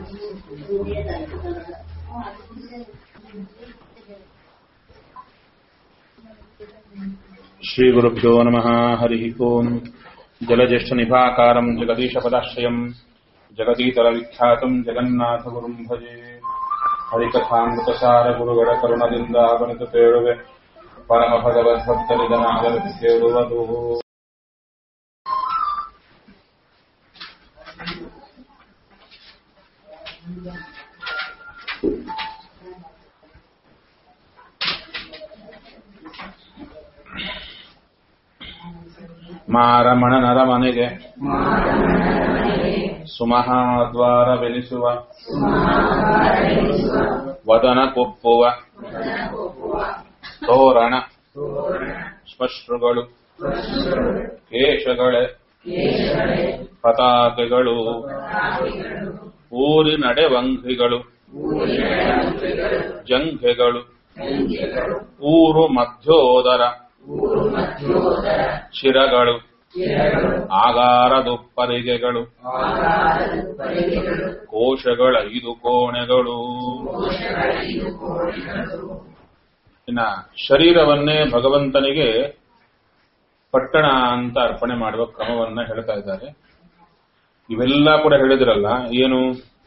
श्रीगुरुभ्यो नमः हरिः ओम् जलज्येष्ठनिभाकारम् जगदीशपदाश्रयम् जगदीतरविख्यातम् जगन्नाथगुरुम् भजे ಹರಿಕಥಾಮೃತಸಾರಗುರುಗಳ ಕರುಣದಿಂದ ತೇಳುವೆ ಪರಮ ಭಗವದ್ಭಕ್ತರಿದನಾಗಲಿ ಕೇಳುವುದು ಮಾರಮಣ ನರಮನೆಗೆ ಸುಮಹಾದ್ವಾರವೆನಿಸುವ ವದನ ಕೊಪ್ಪುವ ತೋರಣ ಶ್ಮಶ್ರುಗಳು ಕೇಶಗಳೇ ಪತಾಕೆಗಳು ಊರಿನಡೆವಂಘಿಗಳು ಜಂಘೆಗಳು ಊರು ಮಧ್ಯೋದರ ಶಿರಗಳು ಆಗಾರದುಪ್ಪರಿಗೆಗಳು ಕೋಶಗಳ ಐದು ಕೋಣೆಗಳು ಇನ್ನ ಶರೀರವನ್ನೇ ಭಗವಂತನಿಗೆ ಪಟ್ಟಣ ಅಂತ ಅರ್ಪಣೆ ಮಾಡುವ ಕ್ರಮವನ್ನ ಹೇಳ್ತಾ ಇದ್ದಾರೆ ಇವೆಲ್ಲ ಕೂಡ ಹೇಳಿದ್ರಲ್ಲ ಏನು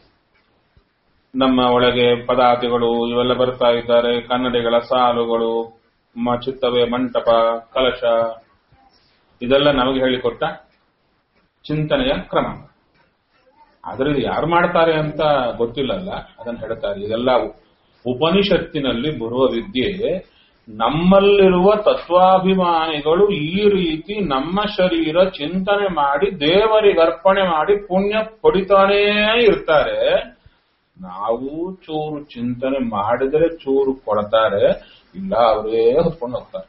ನಮ್ಮ ಒಳಗೆ ಪದಾತಿಗಳು ಇವೆಲ್ಲ ಬರ್ತಾ ಇದ್ದಾರೆ ಕನ್ನಡಿಗಳ ಸಾಲುಗಳು ಮ- ಚಿತ್ತವೆ ಮಂಟಪ ಕಲಶ ಇದೆಲ್ಲ ನಮಗೆ ಹೇಳಿಕೊಟ್ಟ ಚಿಂತನೆಯ ಕ್ರಮ ಆದ್ರೆ ಇದು ಯಾರು ಮಾಡ್ತಾರೆ ಅಂತ ಗೊತ್ತಿಲ್ಲಲ್ಲ ಅದನ್ನು ಹೇಳ್ತಾರೆ ಇದೆಲ್ಲ ಉಪನಿಷತ್ತಿನಲ್ಲಿ ಬರುವ ವಿದ್ಯೆ ನಮ್ಮಲ್ಲಿರುವ ತತ್ವಾಭಿಮಾನಿಗಳು ಈ ರೀತಿ ನಮ್ಮ ಶರೀರ ಚಿಂತನೆ ಮಾಡಿ ದೇವರಿಗೆ ಅರ್ಪಣೆ ಮಾಡಿ ಪುಣ್ಯ ಪಡಿತಾನೇ ಇರ್ತಾರೆ ನಾವು ಚೂರು ಚಿಂತನೆ ಮಾಡಿದರೆ ಚೂರು ಕೊಡ್ತಾರೆ ಇಲ್ಲ ಅವರೇ ಹೊತ್ಕೊಂಡು ಹೋಗ್ತಾರೆ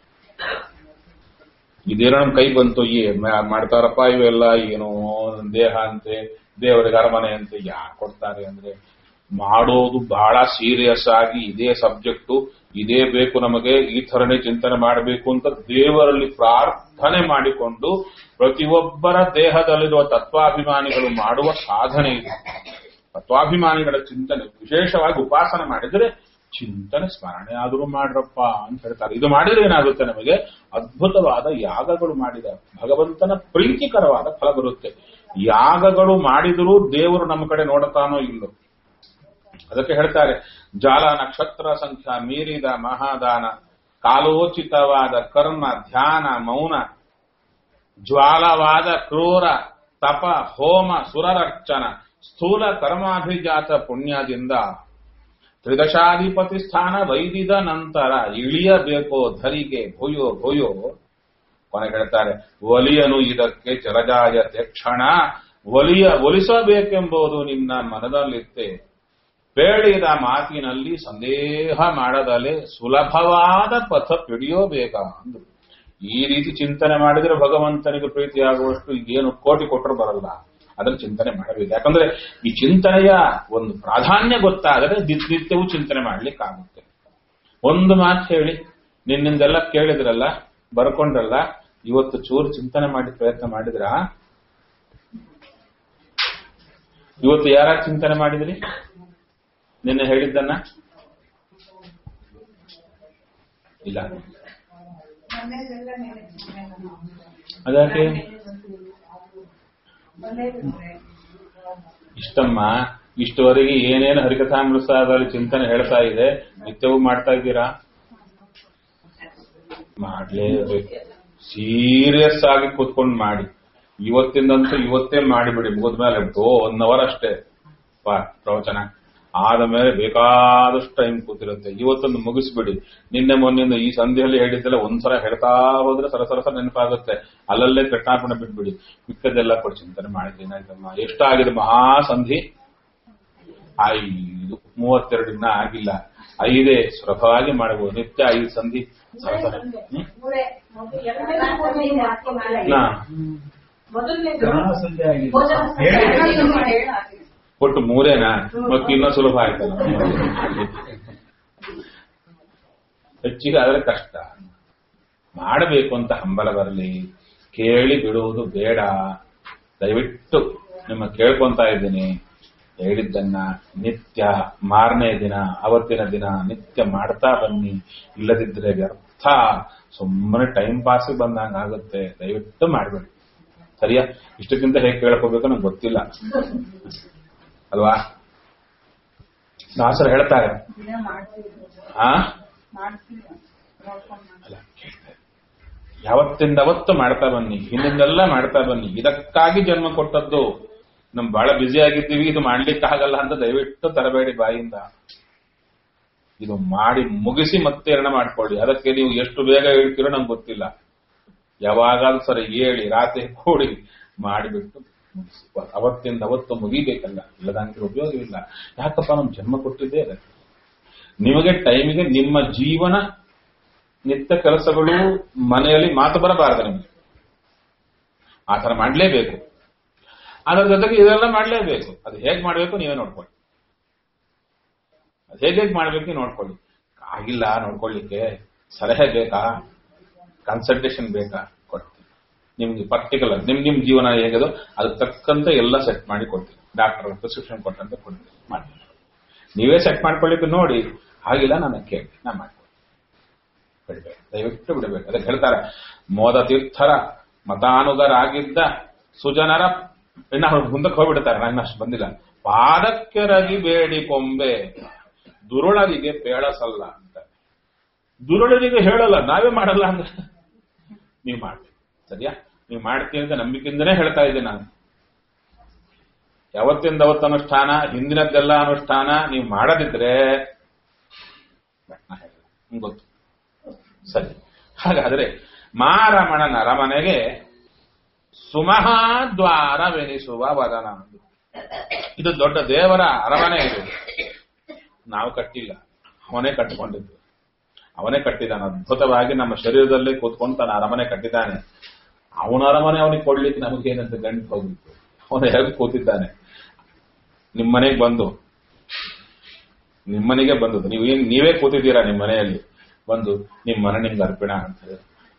ಇದೇನೋ ನಮ್ ಕೈ ಬಂತು ಈ ಮಾ- ಮಾಡ್ತಾರಪ್ಪ ಇವೆಲ್ಲ ಏನೋ ದೇಹ ಅಂತೆ ದೇವರಿಗೆ ಅರಮನೆ ಅಂತೆ ಯಾಕೆ ಕೊಡ್ತಾರೆ ಅಂದ್ರೆ ಮಾಡೋದು ಬಹಳ ಸೀರಿಯಸ್ ಆಗಿ ಇದೇ ಸಬ್ಜೆಕ್ಟು ಇದೇ ಬೇಕು ನಮಗೆ ಈ ಥರನೇ ಚಿಂತನೆ ಮಾಡಬೇಕು ಅಂತ ದೇವರಲ್ಲಿ ಪ್ರಾರ್ಥನೆ ಮಾಡಿಕೊಂಡು ಪ್ರತಿಯೊಬ್ಬರ ದೇಹದಲ್ಲಿರುವ ತತ್ವಾಭಿಮಾನಿಗಳು ಮಾಡುವ ಸಾಧನೆ ಇದೆ ತತ್ವಾಭಿಮಾನಿಗಳ ಚಿಂತನೆ ವಿಶೇಷವಾಗಿ ಉಪಾಸನೆ ಮಾಡಿದರೆ ಚಿಂತನೆ ಸ್ಮರಣೆ ಆದರೂ ಮಾಡ್ರಪ್ಪ ಅಂತ ಹೇಳ್ತಾರೆ ಇದು ಮಾಡಿದ್ರೆ ಏನಾಗುತ್ತೆ ನಮಗೆ ಅದ್ಭುತವಾದ ಯಾಗಗಳು ಮಾಡಿದ ಭಗವಂತನ ಪ್ರೀತಿಕರವಾದ ಫಲ ಬರುತ್ತೆ ಯಾಗಗಳು ಮಾಡಿದರೂ ದೇವರು ನಮ್ಮ ಕಡೆ ನೋಡುತ್ತಾನೋ ಇಲ್ಲೋ ಅದಕ್ಕೆ ಹೇಳ್ತಾರೆ ಜಾಲ ನಕ್ಷತ್ರ ಸಂಖ್ಯಾ ಮೀರಿದ ಮಹಾದಾನ ಕಾಲೋಚಿತವಾದ ಕರ್ಮ ಧ್ಯಾನ ಮೌನ ಜ್ವಾಲವಾದ ಕ್ರೂರ ತಪ ಹೋಮ ಸುರರರ್ಚನ ಸ್ಥೂಲ ಕರ್ಮಾಭಿಜಾತ ಪುಣ್ಯದಿಂದ ತ್ರಿದಶಾಧಿಪತಿ ಸ್ಥಾನ ವೈದಿದ ನಂತರ ಇಳಿಯಬೇಕೋ ಧರಿಗೆ ಭೂಯೋ ಭೂಯೋ ಕೊನೆ ಹೇಳ್ತಾರೆ ಒಲಿಯನು ಇದಕ್ಕೆ ಜಲಜಾಯತೆ ಕ್ಷಣ ಒಲಿಯ ಒಲಿಸಬೇಕೆಂಬುದು ನಿನ್ನ ಮನದಲ್ಲಿತ್ತೆ ಬೇಡಿದ ಮಾತಿನಲ್ಲಿ ಸಂದೇಹ ಮಾಡದಲೆ ಸುಲಭವಾದ ಪಥ ಪಿಡಿಯೋಬೇಕ ಅಂದ್ರು ಈ ರೀತಿ ಚಿಂತನೆ ಮಾಡಿದ್ರೆ ಭಗವಂತನಿಗೆ ಪ್ರೀತಿಯಾಗುವಷ್ಟು ಏನು ಕೋಟಿ ಕೊಟ್ಟರು ಬರಲ್ಲ ಅದನ್ನು ಚಿಂತನೆ ಮಾಡಬೇಕು ಯಾಕಂದ್ರೆ ಈ ಚಿಂತನೆಯ ಒಂದು ಪ್ರಾಧಾನ್ಯ ಗೊತ್ತಾದರೆ ದಿನನಿತ್ಯವೂ ಚಿಂತನೆ ಮಾಡ್ಲಿಕ್ಕಾಗುತ್ತೆ ಒಂದು ಮಾತು ಹೇಳಿ ನಿನ್ನಿಂದೆಲ್ಲ ಕೇಳಿದ್ರಲ್ಲ ಬರ್ಕೊಂಡ್ರಲ್ಲ ಇವತ್ತು ಚೂರು ಚಿಂತನೆ ಮಾಡಿ ಪ್ರಯತ್ನ ಮಾಡಿದ್ರ ಇವತ್ತು ಯಾರ ಚಿಂತನೆ ಮಾಡಿದ್ರಿ ನಿನ್ನೆ ಹೇಳಿದ್ದನ್ನ ಇಲ್ಲ ಅದಕ್ಕೆ ಇಷ್ಟಮ್ಮ ಇಷ್ಟವರೆಗೆ ಏನೇನು ಹರಿಕಥಾಮೃತದಲ್ಲಿ ಚಿಂತನೆ ಹೇಳ್ತಾ ಇದೆ ನಿತ್ಯವೂ ಮಾಡ್ತಾ ಇದ್ದೀರಾ ಮಾಡ್ಲೇಬೇಕು ಸೀರಿಯಸ್ ಆಗಿ ಕೂತ್ಕೊಂಡು ಮಾಡಿ ಇವತ್ತಿಂದಂತೂ ಇವತ್ತೇ ಮಾಡಿಬಿಡಿ ಮುಗಿದ್ಮೇಲೆ ಓ ಒನ್ ಅವರ್ ಅಷ್ಟೇ ಪಾ ಪ್ರವಚನ ಆದ ಮೇಲೆ ಬೇಕಾದಷ್ಟು ಟೈಮ್ ಕೂತಿರುತ್ತೆ ಇವತ್ತೊಂದು ಮುಗಿಸ್ಬಿಡಿ ನಿನ್ನೆ ಮೊನ್ನೆಯಿಂದ ಈ ಸಂಧಿಯಲ್ಲಿ ಹೇಳಿದ್ದೆಲ್ಲ ಒಂದ್ಸಲ ಹೇಳ್ತಾ ಹೋದ್ರೆ ಸರ ಸರಸ ನೆನಪಾಗುತ್ತೆ ಅಲ್ಲಲ್ಲೇ ಕೃಷ್ಣಾರ್ಪಣೆ ಬಿಟ್ಬಿಡಿ ಮಿಕ್ಕದೆಲ್ಲ ಕೊಟ್ಟು ಚಿಂತನೆ ಮಾಡಿದ್ರೆ ಏನಾಯ್ತಮ್ಮ ಎಷ್ಟಾಗಿದೆ ಮಹಾಸಂಧಿ ಐದು ಮೂವತ್ತೆರಡು ದಿನ ಆಗಿಲ್ಲ ಐದೇ ಸುಲಭವಾಗಿ ಮಾಡಬಹುದು ನಿತ್ಯ ಐದು ಸಂಧಿ ಸರಸರ ಹ್ಮ್? ನಾ ಸಂಧ್ಯೆ ಆಗಿದೆ ಒಟ್ಟು ಮೂರೇನಾ ಮತ್ತೆ ಇನ್ನೂ ಸುಲಭ ಆಯ್ತಲ್ಲ ಹೆಚ್ಚಿಗೆ ಆದ್ರೆ ಕಷ್ಟ ಮಾಡಬೇಕು ಅಂತ ಹಂಬಲ ಬರಲಿ ಕೇಳಿ ಬಿಡುವುದು ಬೇಡ ದಯವಿಟ್ಟು ನಿಮ್ಮ ಕೇಳ್ಕೊಂತಾ ಇದ್ದೀನಿ ಹೇಳಿದ್ದನ್ನ ನಿತ್ಯ ಮಾರನೇ ದಿನ ಅವತ್ತಿನ ದಿನ ನಿತ್ಯ ಮಾಡ್ತಾ ಬನ್ನಿ ಇಲ್ಲದಿದ್ರೆ ವ್ಯರ್ಥ ಸುಮ್ಮನೆ ಟೈಮ್ ಪಾಸ್ ಬಂದಂಗ ಆಗುತ್ತೆ ದಯವಿಟ್ಟು ಮಾಡಬೇಡಿ ಸರಿಯಾ ಇಷ್ಟಕ್ಕಿಂತ ಹೇಗೆ ಕೇಳ್ಕೋಬೇಕು ನಂಗೆ ಗೊತ್ತಿಲ್ಲ ಅಲ್ವಾ ದಾಸರು ಹೇಳ್ತಾರೆ ದಿನ ಮಾಡ್ತೀವಿ ಆ ಮಾಡ್ತೀವಿ ನೋಡ್ಕೊಂಡು ಮಾಡ್ತೀವಿ. ಅಲ್ಲ ಕೇಳ್ತಾರೆ. ಯಾವತ್ತಿಂದ ಅವತ್ತು ಮಾಡ್ತಾ ಬನ್ನಿ ಹಿಂದಿಂದೆಲ್ಲ ಮಾಡ್ತಾ ಬನ್ನಿ ಇದಕ್ಕಾಗಿ ಜನ್ಮ ಕೊಟ್ಟದ್ದು ನಮ್ ಬಹಳ ಬ್ಯುಸಿ ಆಗಿದ್ದೀವಿ ಇದು ಮಾಡ್ಲಿಕ್ಕೆ ಆಗಲ್ಲ ಅಂತ ದಯವಿಟ್ಟು ತರಬೇಡಿ ಬಾಯಿಂದ ಇದು ಮಾಡಿ ಮುಗಿಸಿ ಮತ್ತೆ ಎರಣ ಮಾಡ್ಕೊಳ್ಳಿ ಅದಕ್ಕೆ ನೀವು ಎಷ್ಟು ಬೇಗ ಹೇಳ್ತೀರೋ ನಂಗೆ ಗೊತ್ತಿಲ್ಲ ಯಾವಾಗಾದ್ರೂ ಸರಿ ಹೇಳಿ ರಾತ್ರಿ ಕೂಡಿ ಮಾಡಿಬಿಟ್ಟು ಮುಗಿಸಿ. ಅವತ್ತಿಂದ ಅವತ್ತು ಮುಗಿಬೇಕಲ್ಲ ಇಲ್ಲದಂಗೆ ಉಪಯೋಗವಿಲ್ಲ ಯಾಕಪ್ಪ ನಮ್ ಜನ್ಮ ಕೊಟ್ಟಿದ್ದೇ ಅದಕ್ಕೆ ನಿಮಗೆ ಟೈಮಿಗೆ ನಿಮ್ಮ ಜೀವನ ನಿತ್ಯ ಕೆಲಸಗಳು ಮನೆಯಲ್ಲಿ ಮಾತು ಬರಬಾರದು ನಿಮಗೆ ಆ ಥರ ಮಾಡಲೇಬೇಕು ಅದರ ಜೊತೆಗೆ ಇದೆಲ್ಲ ಮಾಡಲೇಬೇಕು ಅದು ಹೇಗೆ ಮಾಡಬೇಕು ನೀವೇ ನೋಡ್ಕೊಳ್ಳಿ ಅದು ಹೇಗೆ ಹೇಗೆ ಮಾಡಬೇಕು ನೋಡ್ಕೊಳ್ಳಿ ಆಗಿಲ್ಲ ನೋಡ್ಕೊಳ್ಳಿಕ್ಕೆ ಸಲಹೆ ಬೇಕಾ ಕನ್ಸಲ್ಟೇಷನ್ ಬೇಕಾ ಕೊಡ್ತೀನಿ ನಿಮ್ಗೆ ಪರ್ಟಿಕ್ಯುಲರ್ ನಿಮ್ ನಿಮ್ ಜೀವನ ಹೇಗದು ಅದಕ್ಕೆ ತಕ್ಕಂತೆ ಎಲ್ಲ ಸೆಟ್ ಮಾಡಿ ಕೊಡ್ತೀನಿ ಡಾಕ್ಟರ್ ಪ್ರಿಸ್ಕ್ರಿಪ್ಷನ್ ಕೊಟ್ಟಂತೆ ಕೊಡ್ತೀನಿ ಮಾಡ್ತೀನಿ ನೀವೇ ಸೆಟ್ ಮಾಡ್ಕೊಳ್ಳಿಕ್ಕೆ ನೋಡಿ ಆಗಿಲ್ಲ ನನ್ನ ಕೇಳಿ ನಾ ಮಾಡ್ತೀನಿ ಬಿಡ್ಬೇಕು ದಯವಿಟ್ಟು ಬಿಡಬೇಕು ಅದಕ್ಕೆ ಹೇಳ್ತಾರೆ ಮೋದ ತೀರ್ಥರ ಮತಾನುಗರಾಗಿದ್ದ ಸುಜನರ ಇನ್ನು ಅವ್ರು ಮುಂದಕ್ಕೆ ಹೋಗ್ಬಿಡ್ತಾರೆ ನಾನು ಅಷ್ಟು ಬಂದಿಲ್ಲ ಪಾದಕ್ಕೆರಗಿ ಬೇಡಿ ಕೊಂಬೆ ದುರುಳರಿಗೆ ಪೇಳಸಲ್ಲ ಅಂತ ದುರುಳರಿಗೆ ಹೇಳಲ್ಲ ನಾವೇ ಮಾಡಲ್ಲ ಅಂದ್ರೆ ನೀವು ಮಾಡಿ ಸರಿಯಾ ನೀವು ಮಾಡ್ತೀನಿ ಅಂತ ನಂಬಿಕೆಯಿಂದನೇ ಹೇಳ್ತಾ ಇದ್ದೆ ನಾನು ಯಾವತ್ತಿಂದ ಅವತ್ತು ಅನುಷ್ಠಾನ ಹಿಂದಿನದ್ದೆಲ್ಲ ಅನುಷ್ಠಾನ ನೀವು ಮಾಡದಿದ್ರೆ ನಾ ಹೇಳಿಲ್ಲ. ನಿಮ್ಗ್ ಗೊತ್ತು ಸರಿ ಹಾಗಾದ್ರೆ ಮಾರಮಣನ ಅರಮನೆಗೆ ಸುಮಹಾದ್ವಾರವೆನಿಸುವ ವದನ ಇದು ದೊಡ್ಡ ದೇವರ ಅರಮನೆ ಇದು ನಾವು ಕಟ್ಟಿಲ್ಲ ಅವನೇ ಕಟ್ಟಿಕೊಂಡಿದ್ದು ಅವನೇ ಕಟ್ಟಿದ್ದಾನೆ ಅದ್ಭುತವಾಗಿ ನಮ್ಮ ಶರೀರದಲ್ಲಿ ಕೂತ್ಕೊಂಡು ತನ್ನ ಅರಮನೆ ಕಟ್ಟಿದ್ದಾನೆ ಅವನ ಅರಮನೆ ಅವನಿಗೆ ಕೊಡ್ಲಿಕ್ಕೆ ನಮಗೇನಂತ ಗಂಟು ಹೋಗ್ಲಿಕ್ಕೆ ಅವನು ಹೇಗೆ ಕೂತಿದ್ದಾನೆ ನಿಮ್ಮ ಮನೆಗೆ ಬಂದು ನಿಮ್ಮನೆಗೆ ಬಂದದ್ದು ನೀವು ಏನ್ ನೀವೇ ಕೂತಿದ್ದೀರಾ ನಿಮ್ಮ ಮನೆಯಲ್ಲಿ ಬಂದು ನಿಮ್ಮ ಮನೆ ನಿಮ್ಗೆ ಅರ್ಪಣ ಅಂತ ಹೇಳಿ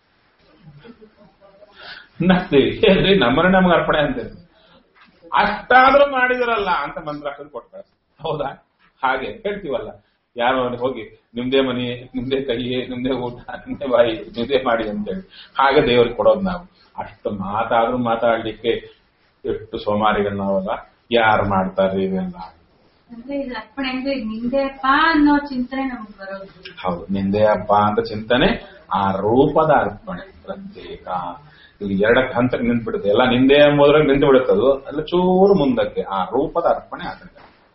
ನಗ್ತೀವಿ ಹೇಳ್ರಿ ನಮ್ಮನೆ ನಮ್ಗೆ ಅರ್ಪಣೆ ಅಂತೇಳಿ ಅಷ್ಟಾದ್ರೂ ಮಾಡಿದಿರಲ್ಲ ಅಂತ ಮಂತ್ರ ಹಾಕೋದು ಕೊಡ್ತಾರೆ ಹೌದಾ ಹಾಗೆ ಹೇಳ್ತೀವಲ್ಲ ಯಾರೋ ಅವ್ನಿಗೆ ಹೋಗಿ ನಿಮ್ದೇ ಮನಿ ನಿಮ್ದೇ ಕೈ ನಿಮ್ದೇ ಊಟ ನಿಮ್ದೇ ಬಾಯಿ ನಿಮ್ದೇ ಮಾಡಿ ಅಂತೇಳಿ ಹಾಗೆ ದೇವ್ರಿಗೆ ಕೊಡೋದು ನಾವು ಅಷ್ಟು ಮಾತಾದ್ರೂ ಮಾತಾಡ್ಲಿಕ್ಕೆ ಎಷ್ಟು ಸೋಮಾರಿಗಳು ನಾವಲ್ಲ ಯಾರು ಮಾಡ್ತಾರೆ ಇವೆಲ್ಲ ಅಂದ್ರೆ ಇದು ಅರ್ಪಣೆ ಅಂದ್ರೆ ಇದು ನಿಂದೆಪ್ಪ ಅನ್ನೋ ಚಿಂತನೆ ನಮ್ಗೆ ಬರೋದು ಹೌದು ನಿಂದೆ ಹಬ್ಬ ಅಂತ ಚಿಂತನೆ ಆ ರೂಪದ ಅರ್ಪಣೆ ಪ್ರತ್ಯೇಕ ಇಲ್ಲಿ ಎರಡಕ್ಕೆ ಹಂತಕ್ಕೆ ನಿಂತ್ಬಿಡುತ್ತೆ ಎಲ್ಲ ನಿಂದೆ ಎಂಬುದ್ರಾಗ ನಿಂತು ಬಿಡುತ್ತದು ಅಲ್ಲ ಚೂರು ಮುಂದಕ್ಕೆ ಆ ರೂಪದ ಅರ್ಪಣೆ ಆಗುತ್ತೆ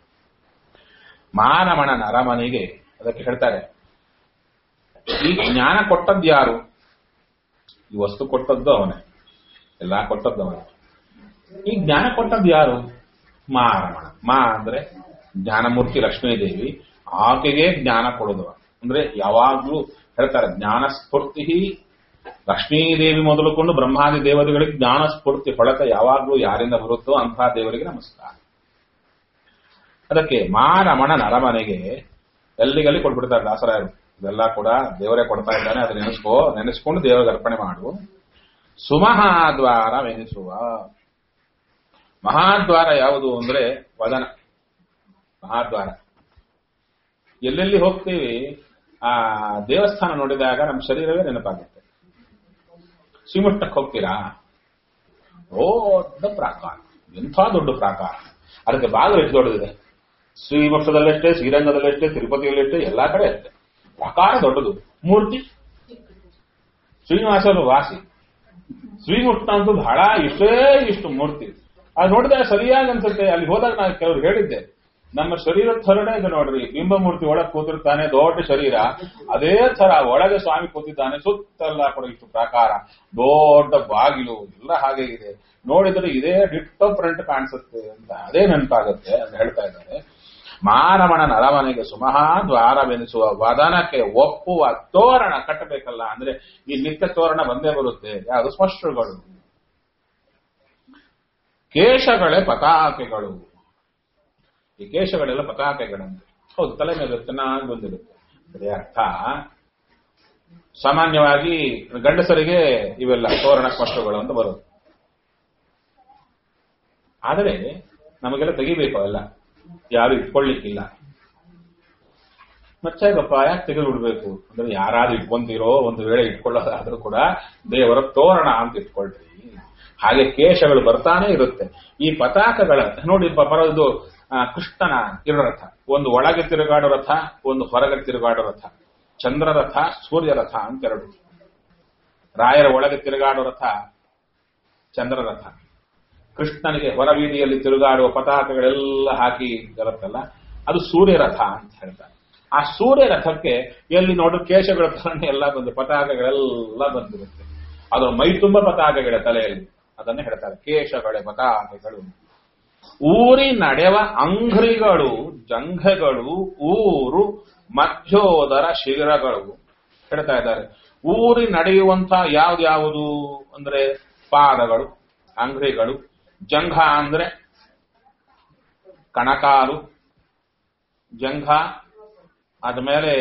ಮಾನವನ ಅರಮನೆಗೆ ಅದಕ್ಕೆ ಹೇಳ್ತಾರೆ ಈ ಜ್ಞಾನ ಕೊಟ್ಟದ್ದು ಯಾರು ಈ ವಸ್ತು ಕೊಟ್ಟದ್ದು ಅವನೇ ಎಲ್ಲ ಕೊಟ್ಟದ್ದು ಅವನೇ ಈ ಜ್ಞಾನ ಕೊಟ್ಟದ್ದು ಯಾರು ಮಾರಮಣ ಮಾ ಅಂದ್ರೆ ಜ್ಞಾನಮೂರ್ತಿ ಲಕ್ಷ್ಮೀದೇವಿ ಆಕೆಗೆ ಜ್ಞಾನ ಕೊಡೋದು ಅಂದ್ರೆ ಯಾವಾಗ್ಲೂ ಹೇಳ್ತಾರೆ ಜ್ಞಾನ ಸ್ಫೂರ್ತಿ ಲಕ್ಷ್ಮೀದೇವಿ ಮೊದಲುಕೊಂಡು ಬ್ರಹ್ಮಾದಿ ದೇವತೆಗಳಿಗೆ ಜ್ಞಾನ ಸ್ಫೂರ್ತಿ ಹೊಳತ ಯಾವಾಗ್ಲೂ ಯಾರಿಂದ ಬರುತ್ತೋ ಅಂತಹ ದೇವರಿಗೆ ನಮಸ್ಕಾರ ಅದಕ್ಕೆ ಮಾರಮಣನ ಅರಮನೆಗೆ ಎಲ್ಲಿಗಲ್ಲಿ ಕೊಟ್ಬಿಡ್ತಾರೆ ದಾಸರಾಯರು ಇದೆಲ್ಲ ಕೂಡ ದೇವರೇ ಕೊಡ್ತಾ ಇದ್ದಾನೆ ಅದನ್ನ ನೆನೆಸ್ಕೋ ನೆನೆಸ್ಕೊಂಡು ದೇವರಿಗೆ ಅರ್ಪಣೆ ಮಾಡು ಸುಮಹಾದ್ವಾರವೆನಿಸುವ ಮಹಾದ್ವಾರ ಯಾವುದು ಅಂದ್ರೆ ವದನ ಮಹಾದ್ವಾರ ಎಲ್ಲೆಲ್ಲಿ ಹೋಗ್ತೀವಿ ಆ ದೇವಸ್ಥಾನ ನೋಡಿದಾಗ ನಮ್ಮ ಶರೀರವೇ ನೆನಪಾಗುತ್ತೆ ಶ್ರೀಮಠಕ್ಕೆ ಹೋಗ್ತೀರಾ ದೊಡ್ಡ ಪ್ರಾಕಾರ ಎಂಥ ದೊಡ್ಡ ಪ್ರಾಕಾರ ಅದಕ್ಕೆ ಬಾಗಿಲು ಎಷ್ಟು ದೊಡ್ಡದಿದೆ ಶ್ರೀಮಠದಲ್ಲಷ್ಟೇ ಶ್ರೀರಂಗದಲ್ಲಷ್ಟೇ ತಿರುಪತಿಯಲ್ಲಷ್ಟೇ ಎಲ್ಲಾ ಕಡೆ ಅಷ್ಟೇ ಪ್ರಾಕಾರ ದೊಡ್ಡದು ಮೂರ್ತಿ ಶ್ರೀನಿವಾಸರು ವಾಸಿ ಶ್ರೀಮುಟ್ಟ ಅಂತೂ ಬಹಳ ಇಷ್ಟೇ ಇಷ್ಟು ಮೂರ್ತಿ ಅದು ನೋಡಿದಾಗ ಸರಿಯಾಗಿ ಅನ್ಸುತ್ತೆ ಅಲ್ಲಿ ಹೋದಾಗ ನಾನು ಕೆಲವ್ರು ಹೇಳಿದ್ದೆ ನಮ್ಮ ಶರೀರದ ಥರನೇ ಇದೆ ನೋಡ್ರಿ ಬಿಂಬಮೂರ್ತಿ ಒಳಗೆ ಕೂತಿರ್ತಾನೆ ದೊಡ್ಡ ಶರೀರ ಅದೇ ತರ ಒಳಗೆ ಸ್ವಾಮಿ ಕೂತಿದ್ದಾನೆ ಸುತ್ತೆಲ್ಲ ಕೂಡ ಇಷ್ಟು ಪ್ರಾಕಾರ ದೊಡ್ಡ ಬಾಗಿಲು ಎಲ್ಲ ಹಾಗೆ ಇದೆ ನೋಡಿದ್ರೆ ಇದೇ ಡಿಟ್ಟೋ ಪ್ರಿಂಟ್ ಕಾಣಿಸುತ್ತೆ ಅಂತ ಅದೇ ನೆನಪಾಗುತ್ತೆ ಅಂತ ಹೇಳ್ತಾ ಇದ್ದಾರೆ ಮಾನವನ ಅರಮನೆಗೆ ಸುಮಹ ದ್ವಾರವೆನಿಸುವ ವದನಕ್ಕೆ ಒಪ್ಪುವ ತೋರಣ ಕಟ್ಟಬೇಕಲ್ಲ ಅಂದ್ರೆ ಈ ನಿತ್ಯ ತೋರಣ ಬಂದೇ ಬರುತ್ತೆ ಯಾವುದು ಸ್ಪಷ್ಟಗಳು ಕೇಶಗಳೇ ಪತಾಕೆಗಳು ಈ ಕೇಶಗಳೆಲ್ಲ ಪತಾಕೆಗಳಂತೆ ಹೌದು ತಲೆ ಮೇಲೆ ಚೆನ್ನಾಗಿ ಬಂದಿರುತ್ತೆ ಅದೇ ಅರ್ಥ ಸಾಮಾನ್ಯವಾಗಿ ಗಂಡಸರಿಗೆ ಇವೆಲ್ಲ ತೋರಣ ಸ್ಪಷ್ಟಗಳು ಅಂತ ಬರೋದು ಆದರೆ ನಮಗೆಲ್ಲ ತೆಗಿಬೇಕು ಅವೆಲ್ಲ ಯಾರು ಇಟ್ಕೊಳ್ಳಿಕ್ಕಿಲ್ಲ ಮತ್ತೆ ಗಪ್ಪ ಯಾಕೆ ತೆಗೆದು ಬಿಡ್ಬೇಕು ಅಂದ್ರೆ ಯಾರಾದ್ರೂ ಇಟ್ಕೊಂತೀರೋ ಒಂದು ವೇಳೆ ಇಟ್ಕೊಳ್ಳೋದಾದ್ರೂ ಕೂಡ ದೇವರ ತೋರಣ ಅಂತ ಇಟ್ಕೊಳ್ರಿ ಹಾಗೆ ಕೇಶಗಳು ಬರ್ತಾನೆ ಇರುತ್ತೆ ಈ ಪತಾಕಗಳ ನೋಡಿ ಪರದು ಕೃಷ್ಣನ ಇರೋ ರಥ ಒಂದು ಒಳಗೆ ತಿರುಗಾಡೋ ರಥ ಒಂದು ಹೊರಗೆ ತಿರುಗಾಡೋ ರಥ ಚಂದ್ರ ರಥ ಸೂರ್ಯ ರಥ ಅಂತ ಎರಡು ರಾಯರ ಒಳಗೆ ತಿರುಗಾಡೋ ರಥ ಚಂದ್ರ ರಥ ಕೃಷ್ಣನಿಗೆ ಹೊರಬೀದಿಯಲ್ಲಿ ತಿರುಗಾಡುವ ಪತಾಕಗಳೆಲ್ಲ ಹಾಕಿ ಬರುತ್ತಲ್ಲ ಅದು ಸೂರ್ಯ ರಥ ಅಂತ ಹೇಳ್ತಾರೆ ಆ ಸೂರ್ಯ ರಥಕ್ಕೆ ಎಲ್ಲಿ ನೋಡು ಕೇಶಗಳ ತರನೇ ಎಲ್ಲ ಬಂದು ಪತಾಕಗಳೆಲ್ಲ ಬಂದಿರುತ್ತೆ ಅದು ಮೈ ತುಂಬ ಪತಾಕಗಳ ತಲೆಯಲ್ಲಿ ಅದನ್ನೇ ಹೇಳ್ತಾರೆ ಕೇಶಗಳೆ ಪತಾಕಗಳು ಊರಿ ನಡೆವ ಅಂಘ್ರಿಗಳು ಜಂಘಗಳು ಊರು ಮಧ್ಯೋದರ ಶಿರಗಳು ಹೇಳ್ತಾ ಇದ್ದಾರೆ ಊರಿ ನಡೆಯುವಂತ ಯಾವ್ದ್ಯಾವುದು ಅಂದ್ರೆ ಪಾದಗಳು ಅಂಗ್ರಿಗಳು ಜಂಘ ಅಂದ್ರೆ ಕಣಕಾಲು ಜಂಘ ಆದ್ಮೇಲೆ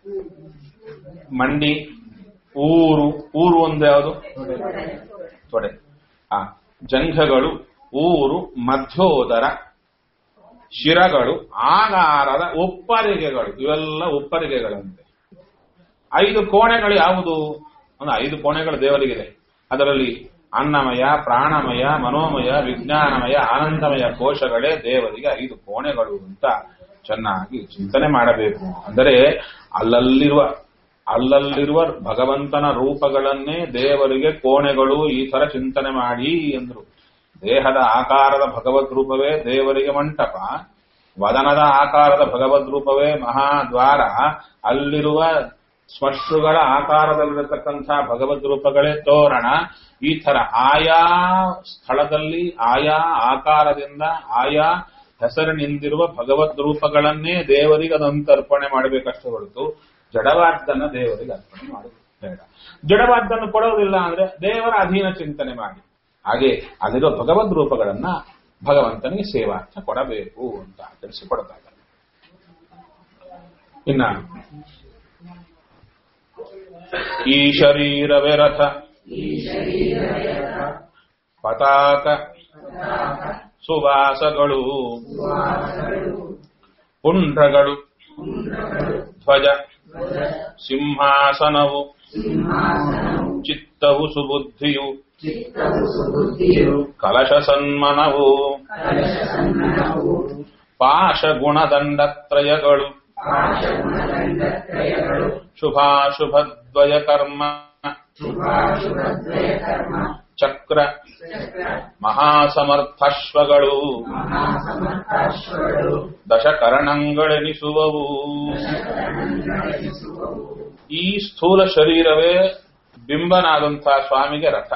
ಮಂಡಿ ಊರು ಊರು ಒಂದು ಯಾವುದು ತೊಡೆ ಆ ಜಂಘಗಳು ಊರು ಮಧ್ಯೋದರ ಶಿರಗಳು ಆಗಾರದ ಉಪ್ಪರಿಗೆಗಳು ಇವೆಲ್ಲ ಉಪ್ಪರಿಗೆಗಳಂತೆ ಐದು ಕೋಣೆಗಳು ಯಾವುದು ಅಂದ್ರೆ ಐದು ಕೋಣೆಗಳು ದೇವರಿಗಿದೆ ಅದರಲ್ಲಿ ಅನ್ನಮಯ ಪ್ರಾಣಮಯ ಮನೋಮಯ ವಿಜ್ಞಾನಮಯ ಆನಂದಮಯ ಕೋಶಗಳೇ ದೇವರಿಗೆ ಐದು ಕೋಣೆಗಳು ಅಂತ ಚೆನ್ನಾಗಿ ಚಿಂತನೆ ಮಾಡಬೇಕು ಅಂದರೆ ಅಲ್ಲಲ್ಲಿರುವ ಅಲ್ಲಲ್ಲಿರುವ ಭಗವಂತನ ರೂಪಗಳನ್ನೇ ದೇವರಿಗೆ ಕೋಣೆಗಳು ಈ ತರ ಚಿಂತನೆ ಮಾಡಿ ಎಂದ್ರು ದೇಹದ ಆಕಾರದ ಭಗವದ್ ರೂಪವೇ ದೇವರಿಗೆ ಮಂಟಪ ವದನದ ಆಕಾರದ ಭಗವದ್ ರೂಪವೇ ಮಹಾದ್ವಾರ ಅಲ್ಲಿರುವ ಸ್ಮಶ್ರುಗಳ ಆಕಾರದಲ್ಲಿರತಕ್ಕಂಥ ಭಗವದ್ ರೂಪಗಳೇ ತೋರಣ ಈ ತರ ಆಯಾ ಸ್ಥಳದಲ್ಲಿ ಆಯಾ ಆಕಾರದಿಂದ ಆಯಾ ಹೆಸರಿನಿಂದಿರುವ ಭಗವದ್ ರೂಪಗಳನ್ನೇ ದೇವರಿಗೆ ಅದನ್ನು ಅರ್ಪಣೆ ಮಾಡಬೇಕಷ್ಟೇ ಹೊರತು ಜಡವಾದ್ದನ್ನ ದೇವರಿಗೆ ಅರ್ಪಣೆ ಮಾಡೋದು ಬೇಡ ಜಡವಾದ್ದನ್ನು ಕೊಡೋದಿಲ್ಲ ಅಂದ್ರೆ ದೇವರ ಅಧೀನ ಚಿಂತನೆ ಮಾಡಿ ಹಾಗೆ ಅಲ್ಲಿರೋ ಭಗವದ್ ರೂಪಗಳನ್ನ ಭಗವಂತನಿಗೆ ಸೇವಾರ್ಥ ಕೊಡಬೇಕು ಅಂತ ತಿಳಿಸಿಕೊಡ್ತಾ ಇದ್ದಾರೆ ಇನ್ನ ಈ ಶರೀರವೇ ರಥ ಪತಾಕ ಸುವಾಸಗಳು ಪುಂಡ್ರಗಳು ಧ್ವಜ ಸಿಂಹಾಸನವು ಚಿತ್ತವು ಸುಬುದ್ಧಿಯು ಕಲಶ ಸನ್ಮನವು ಪಾಶಗುಣದಂಡತ್ರಯಗಳು ಶುಭಾಶುಭದ್ವಯ ಕರ್ಮ ಚಕ್ರ ಮಹಾಸಮರ್ಥಶ್ವಗಳು ದಶಕರಣಗಳೆನಿಸುವವು ಈ ಸ್ಥೂಲ ಶರೀರವೇ ಬಿಂಬನಾದಂತಹ ಸ್ವಾಮಿಗೆ ರಥ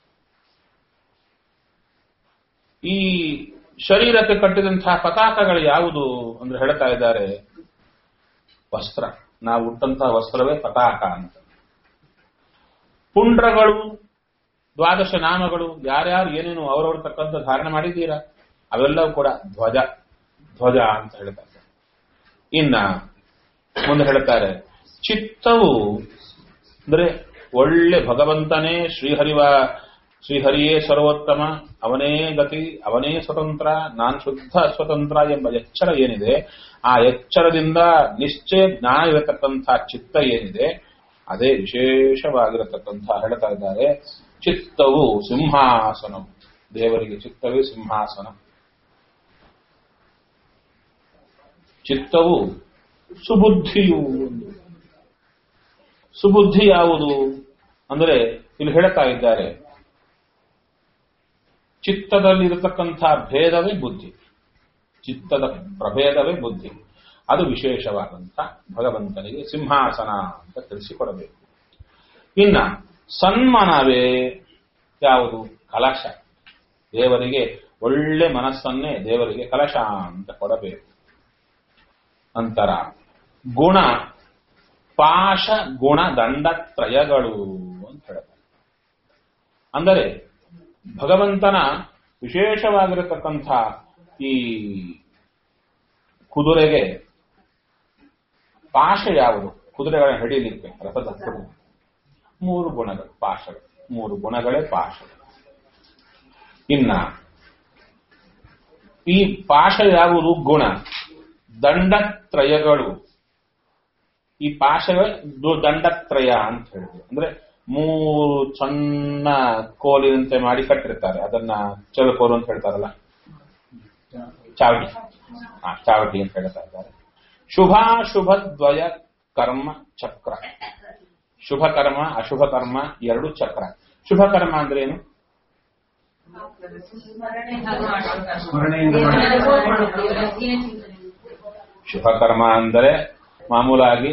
ಈ ಶರೀರಕ್ಕೆ ಕಟ್ಟಿದಂತಹ ಪತಾಕಗಳು ಯಾವುದು ಅಂದ್ರೆ ಹೇಳ್ತಾ ಇದ್ದಾರೆ ವಸ್ತ್ರ ನಾವು ಉಟ್ಟಂತಹ ವಸ್ತ್ರವೇ ಪತಾಕ ಅಂತ ಪುಂಡ್ರಗಳು ದ್ವಾದಶ ನಾಮಗಳು ಯಾರ್ಯಾರು ಏನೇನು ಅವರವ್ರ ತಕ್ಕಂತ ಧಾರಣೆ ಮಾಡಿದ್ದೀರಾ ಅವೆಲ್ಲವೂ ಕೂಡ ಧ್ವಜ ಧ್ವಜ ಅಂತ ಹೇಳ್ತಾರೆ ಇನ್ನ ಮುಂದೆ ಹೇಳ್ತಾರೆ ಚಿತ್ತವು ಅಂದ್ರೆ ಒಳ್ಳೆ ಭಗವಂತನೇ ಶ್ರೀಹರಿವ ಶ್ರೀಹರಿಯೇ ಸರ್ವೋತ್ತಮ ಅವನೇ ಗತಿ ಅವನೇ ಸ್ವತಂತ್ರ ನಾನ್ ಶುದ್ಧ ಸ್ವತಂತ್ರ ಎಂಬ ಎಚ್ಚರ ಏನಿದೆ ಆ ಎಚ್ಚರದಿಂದ ನಿಶ್ಚಯ ಜ್ಞಾನ ಇರತಕ್ಕಂಥ ಚಿತ್ತ ಏನಿದೆ ಅದೇ ವಿಶೇಷವಾಗಿರತಕ್ಕಂಥ ಹೇಳ್ತಾ ಇದ್ದಾರೆ ಚಿತ್ತವು ಸಿಂಹಾಸನ ದೇವರಿಗೆ ಚಿತ್ತವೇ ಸಿಂಹಾಸನ ಚಿತ್ತವು ಸುಬುದ್ಧಿಯು ಸುಬುದ್ಧಿ ಯಾವುದು ಅಂದರೆ ಇಲ್ಲಿ ಹೇಳ್ತಾ ಇದ್ದಾರೆ ಚಿತ್ತದಲ್ಲಿರತಕ್ಕಂಥ ಭೇದವೇ ಬುದ್ಧಿ ಚಿತ್ತದ ಪ್ರಭೇದವೇ ಬುದ್ಧಿ ಅದು ವಿಶೇಷವಾದಂಥ ಭಗವಂತನಿಗೆ ಸಿಂಹಾಸನ ಅಂತ ತಿಳಿಸಿಕೊಡಬೇಕು ಇನ್ನ ಸನ್ಮನವೇ ಯಾವುದು ಕಲಶ ದೇವರಿಗೆ ಒಳ್ಳೆ ಮನಸ್ಸನ್ನೇ ದೇವರಿಗೆ ಕಲಶ ಅಂತ ಕೊಡಬೇಕು ನಂತರ ಗುಣ ಪಾಶ ಗುಣ ದಂಡತ್ರಯಗಳು ಅಂತ ಹೇಳ್ತಾರೆ ಅಂದರೆ ಭಗವಂತನ ವಿಶೇಷವಾಗಿರತಕ್ಕಂಥ ಈ ಕುದುರೆಗೆ ಪಾಶ ಯಾವುದು ಕುದುರೆಗಳನ್ನು ಹಿಡಿಯಲಿಕ್ಕೆ ರಥದ ಕುದುರೆ ಮೂರು ಗುಣಗಳು ಪಾಶಗಳು ಮೂರು ಗುಣಗಳೇ ಪಾಶಗಳು ಇನ್ನ ಈ ಪಾಶ ಯಾವುದು ಗುಣ ದಂಡತ್ರಯಗಳು ಈ ಪಾಶವೇ ದು- ದಂಡತ್ರಯ ಅಂತ ಹೇಳಿದ್ರು ಅಂದ್ರೆ ಮೂರು ಸಣ್ಣ ಕೋಲಿನಂತೆ ಮಾಡಿ ಕಟ್ಟಿರ್ತಾರೆ ಅದನ್ನ ಚಲಕೋಲು ಅಂತ ಹೇಳ್ತಾರಲ್ಲ ಚಾವಟಿ ಹಾ ಚಾವಟಿ ಅಂತ ಹೇಳ್ತಾ ಇದ್ದಾರೆ ಶುಭಾಶುಭ ದ್ವಯ ಕರ್ಮ ಚಕ್ರ ಶುಭ ಕರ್ಮ ಅಶುಭ ಕರ್ಮ ಎರಡು ಚಕ್ರ ಶುಭ ಕರ್ಮ ಅಂದ್ರೆ ಏನು ಸ್ಮರಣೆಯಿಂದ ಮಾಡಿ ಶುಭ ಕರ್ಮ ಅಂದರೆ ಮಾಮೂಲಾಗಿ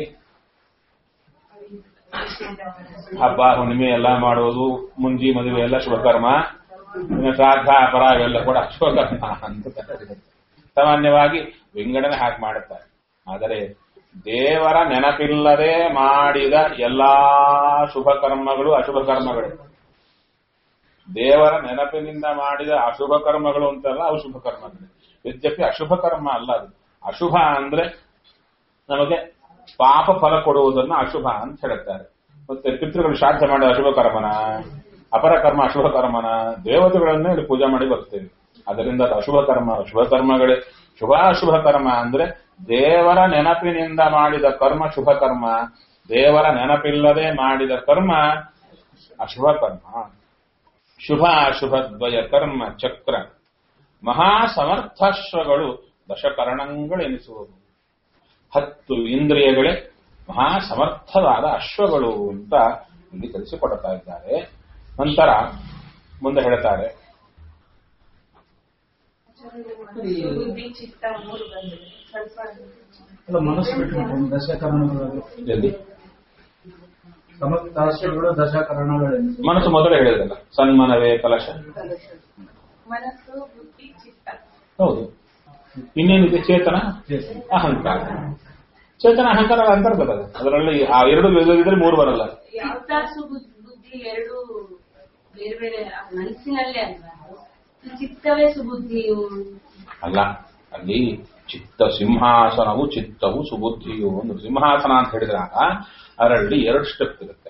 ಹಬ್ಬ ಹುಣ್ಣಿಮೆ ಎಲ್ಲ ಮಾಡೋದು ಮುಂಜಿ ಮದುವೆ ಎಲ್ಲ ಶುಭ ಕರ್ಮ ಇನ್ನು ಶ್ರಾದ್ದ ಅಪರ ಇವೆಲ್ಲ ಕೂಡ ಶುಭ ಕರ್ಮ ಅಂತ ಕರೀತಾರೆ. ಸಾಮಾನ್ಯವಾಗಿ ವಿಂಗಡಣೆ ಹಾಗೆ ಮಾಡುತ್ತಾರೆ ಆದರೆ ದೇವರ ನೆನಪಿಲ್ಲದೆ ಮಾಡಿದ ಎಲ್ಲಾ ಶುಭ ಕರ್ಮಗಳು ಅಶುಭ ಕರ್ಮಗಳು ದೇವರ ನೆನಪಿನಿಂದ ಮಾಡಿದ ಅಶುಭ ಕರ್ಮಗಳು ಅಂತಲ್ಲ ಅವು ಶುಭ ಕರ್ಮಗಳು ಯದ್ಯಪಿ ಅಶುಭ ಕರ್ಮ ಅಲ್ಲ ಅದು ಅಶುಭ ಅಂದ್ರೆ ನಮಗೆ ಪಾಪ ಫಲ ಕೊಡುವುದನ್ನು ಅಶುಭ ಅಂತ ಹೇಳುತ್ತಾರೆ ಮತ್ತೆ ಪಿತೃಗಳು ಶ್ರಾದ್ದ ಮಾಡಿದ ಅಶುಭ ಕರ್ಮನ ಅಪರ ಕರ್ಮ ಅಶುಭ ಕರ್ಮನ ದೇವತೆಗಳನ್ನೇ ಇಲ್ಲಿ ಪೂಜೆ ಮಾಡಿ ಬರ್ತೇವೆ ಅದರಿಂದ ಅದು ಅಶುಭ ಕರ್ಮ ಶುಭ ಕರ್ಮಗಳೇ ಶುಭ ಅಶುಭ ಕರ್ಮ ಅಂದ್ರೆ ದೇವರ ನೆನಪಿನಿಂದ ಮಾಡಿದ ಕರ್ಮ ಶುಭ ಕರ್ಮ ದೇವರ ನೆನಪಿಲ್ಲದೆ ಮಾಡಿದ ಕರ್ಮ ಅಶುಭ ಕರ್ಮ ಶುಭ ಅಶುಭ ದ್ವಯ ಕರ್ಮ ಚಕ್ರ ಮಹಾಸಮರ್ಥಾಶ್ವಗಳು ದಶಕರಣಗಳೆನಿಸುವುದು ಹತ್ತು ಇಂದ್ರಿಯಗಳೇ ಮಹಾ ಸಮರ್ಥವಾದ ಅಶ್ವಗಳು ಅಂತ ಇಲ್ಲಿ ತಿಳಿಸಿಕೊಡ್ತಾ ಇದ್ದಾರೆ ನಂತರ ಮುಂದೆ ಹೇಳ್ತಾರೆ ಬುದ್ಧಿ ಚಿತ್ತ ಮೂರು ಬಂದಿದೆ ಸ್ವಲ್ಪ ಅಲ್ಲ ಮನಸ್ಸು ಬಿಟ್ಟು ಒಂದು ದಶಕರಣಗಳು ಎಲ್ಲಿ ಸಮಸ್ತಾಶ್ರಗಳು ದಶಕರಣಗಳೆನಿಸು ಮನಸ್ಸು ಮೊದಲೇ ಹೇಳಿದ್ರಲ್ಲ ಸನ್ಮನವೇ ಕಲಶ ಮನಸ್ಸು ಬುದ್ಧಿ ಚಿತ್ತ ಹೌದು ಇನ್ನೇನಿದೆ ಚೇತನ ಚೇತನ. ಅಹಂಕಾರ ಚೇತನ ಅಹಂಕಾರ ಅಂತರ್ಗತ ಅದು. ಅದರಲ್ಲಿ ಆ ಎರಡು ಇದ್ರೆ ಮೂರು ಬರಲ್ಲ ಚಿತ್ತ ಸುಬುದ್ಧಿ ಬುದ್ಧಿ ಎರಡು ಬೇರೆ ಬೇರೆ ಮನಸ್ಸಿನಲ್ಲೇ ಅಲ್ವಾ ಚಿತ್ತವೇ ಸುಬುದ್ಧಿಯು ಅಲ್ಲ ಅಲ್ಲಿ ಚಿತ್ತ ಸಿಂಹಾಸನವು ಚಿತ್ತವು ಸುಬುದ್ಧಿಯು ಒಂದು ಸಿಂಹಾಸನ ಅಂತ ಹೇಳಿದಾಗ ಅದರಲ್ಲಿ ಎರಡು ಸ್ಟೆಪ್ ಇರುತ್ತೆ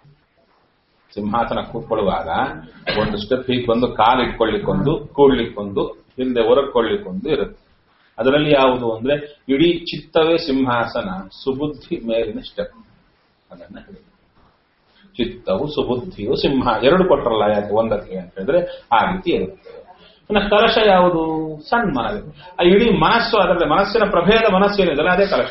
ಸಿಂಹಾಸನ ಕೂತ್ಕೊಳ್ಳುವಾಗ ಒಂದು ಸ್ಟೆಪ್ ಹೀಗೆ ಬಂದು ಕಾಲು ಇಟ್ಕೊಳ್ಳಿಕ್ಕೊಂದು ಕೂಡ್ಲಿಕ್ಕೊಂದು ಹಿಂದೆ ಹೊರಕೊಳ್ಳಿಕ್ಕೊಂದು ಇರುತ್ತೆ ಅದರಲ್ಲಿ ಯಾವುದು ಅಂದ್ರೆ ಇಡೀ ಚಿತ್ತವೇ ಸಿಂಹಾಸನ ಸುಬುದ್ಧಿ ಮೇಲಿನ ಸ್ಟೆಪ್ ಅದನ್ನ ಹೇಳಿ ಚಿತ್ತವು ಸುಬುದ್ಧಿಯು ಸಿಂಹ ಎರಡು ಕೊಟ್ರಲ್ಲ ಯಾಕೆ ಒಂದಕ್ಕೆ ಅಂತ ಹೇಳಿದ್ರೆ ಆ ರೀತಿ ಇರುತ್ತೆ ಇನ್ನು ಕಲಶ ಯಾವುದು ಸನ್ಮನವೇ ಆ ಇಡೀ ಮನಸ್ಸು ಅದರಲ್ಲಿ ಮನಸ್ಸಿನ ಪ್ರಭೇದ ಮನಸ್ಸೇನಿದೆ ಅದೇ ಕಲಶ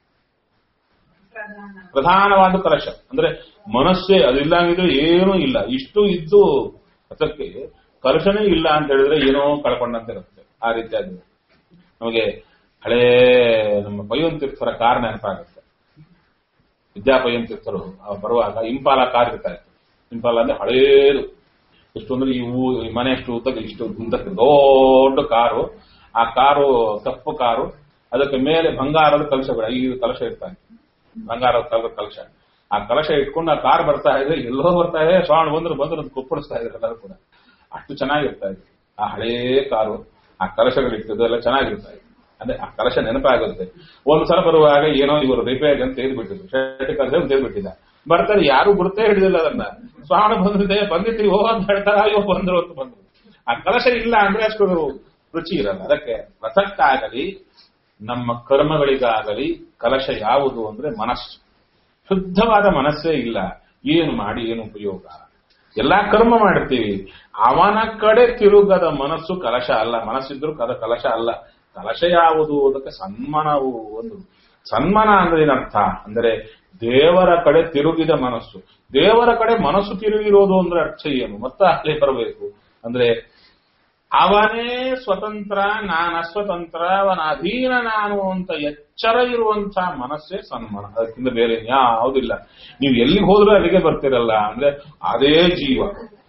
ಪ್ರಧಾನ ಪ್ರಧಾನವಾದ ಕಲಶ ಅಂದ್ರೆ ಮನಸ್ಸೇ ಅದಿಲ್ಲಂಗಿದ್ರೆ ಏನೂ ಇಲ್ಲ ಇಷ್ಟು ಇದ್ದು ಅದಕ್ಕೆ ಕಲಶನೇ ಇಲ್ಲ ಅಂತ ಹೇಳಿದ್ರೆ ಏನೋ ಕಳ್ಕೊಂಡಂತೆ ಇರುತ್ತೆ ಆ ರೀತಿಯಾಗಿ ನಮಗೆ ಹಳೇ ನಮ್ಮ ಪಯ್ಯನ್ ತೀರ್ಥರ ಕಾರ್ ನೆನಪಾಗುತ್ತೆ ವಿದ್ಯಾಪಯ್ಯನ್ ತೀರ್ಥರು ಅವ್ರು ಬರುವಾಗ ಇಂಪಾಲ ಕಾರ್ ಇರ್ತಾ ಇತ್ತು ಇಂಪಾಲ ಅಂದ್ರೆ ಹಳೇದು ಎಷ್ಟು ಅಂದ್ರೆ ಈ ಊ ಈ ಮನೆ ಎಷ್ಟು ಉದ್ದಕ್ಕೆ ಇಷ್ಟು ಉದ್ದಕ್ಕೆ ದೊಡ್ಡ ಕಾರು ಆ ಕಾರು ಕಪ್ಪು ಕಾರು ಅದಕ್ಕೆ ಮೇಲೆ ಬಂಗಾರದ ಕಲಶಗಳು ಐದು ಕಲಶ ಇರ್ತಾನೆ ಬಂಗಾರದ ಕಲದ ಕಲಶ ಆ ಕಲಶ ಇಟ್ಕೊಂಡು ಆ ಕಾರ್ ಬರ್ತಾ ಇದೆ ಎಲ್ಲೋ ಬರ್ತಾ ಇದೆ ಶ್ರಾವಣ ಬಂದ್ರು ಬಂದ್ರು ಅಂತ ಕುಪ್ಪಳಿಸ್ತಾ ಇದ್ರು ಎಲ್ಲರೂ ಕೂಡ ಅಷ್ಟು ಚೆನ್ನಾಗಿರ್ತಾ ಇದೆ ಆ ಹಳೇ ಕಾರು ಆ ಕಲಶಗಳಿರ್ತದೆ ಎಲ್ಲ ಚೆನ್ನಾಗಿರ್ತಾ ಇದೆ ಅಂದ್ರೆ ಆ ಕಲಶ ನೆನಪಾಗುತ್ತೆ ಒಂದು ಸಲ ಬರುವಾಗ ಏನೋ ಇವರು ರಿಪೇರಿ ಅಂತ ತೆಗೆದುಬಿಟ್ಟಿದ್ರು ಶೆಟ್ಟಿ ಕಲಶ ತೆಗೆದುಬಿಟ್ಟಿದ್ದ ಬರ್ತಾರೆ ಯಾರು ಗುರುತೇ ಹಿಡಿದಿಲ್ಲ ಅದನ್ನ ಶ್ರಾವಣ ಬಂದಿದೆ ಬಂದಿದ್ದೀವಿ ಹೋ ಅಂತ ಹೇಳ್ತಾರೆ ಅಯ್ಯೋ ಬಂದ್ರು ಅಂತ ಬಂದ್ರು ಆ ಕಲಶ ಇಲ್ಲ ಅಂದ್ರೆ ಅಷ್ಟು ರುಚಿ ಇರಲ್ಲ ಅದಕ್ಕೆ ರಥಕ್ಕಾಗಲಿ ನಮ್ಮ ಕರ್ಮಗಳಿಗಾಗಲಿ ಕಲಶ ಯಾವುದು ಅಂದ್ರೆ ಮನಸ್ಸು ಶುದ್ಧವಾದ ಮನಸ್ಸೇ ಇಲ್ಲ ಏನು ಮಾಡಿ ಏನು ಉಪಯೋಗ ಎಲ್ಲಾ ಕರ್ಮ ಮಾಡ್ತೀವಿ ಅವನ ಕಡೆ ತಿರುಗದ ಮನಸ್ಸು ಕಲಶ ಅಲ್ಲ ಮನಸ್ಸಿದ್ರು ಕದ ಕಲಶ ಅಲ್ಲ ಕಲಶ ಯಾವುದು ಅದಕ್ಕೆ ಸನ್ಮಾನವು ಒಂದು ಸನ್ಮಾನ ಅಂದ್ರೆ ಏನರ್ಥ ಅಂದ್ರೆ ದೇವರ ಕಡೆ ತಿರುಗಿದ ಮನಸ್ಸು ದೇವರ ಕಡೆ ಮನಸ್ಸು ತಿರುಗಿರೋದು ಅಂದ್ರೆ ಅರ್ಥ ಏನು ಮತ್ತೆ ಅಲ್ಲಿ ಬರಬೇಕು ಅಂದ್ರೆ ಅವನೇ ಸ್ವತಂತ್ರ ನಾನು ಅಸ್ವತಂತ್ರ ಅವನ ಅಧೀನ ನಾನು ಅಂತ ಎಚ್ಚರ ಇರುವಂತಹ ಮನಸ್ಸೇ ಸನ್ಮಾನ ಅದಕ್ಕಿಂತ ಬೇರೆ ಯಾವುದಿಲ್ಲ ನೀವು ಎಲ್ಲಿಗೆ ಹೋದ್ರೂ ಅಲ್ಲಿಗೆ ಬರ್ತಿರಲ್ಲ ಅಂದ್ರೆ ಅದೇ ಜೀವ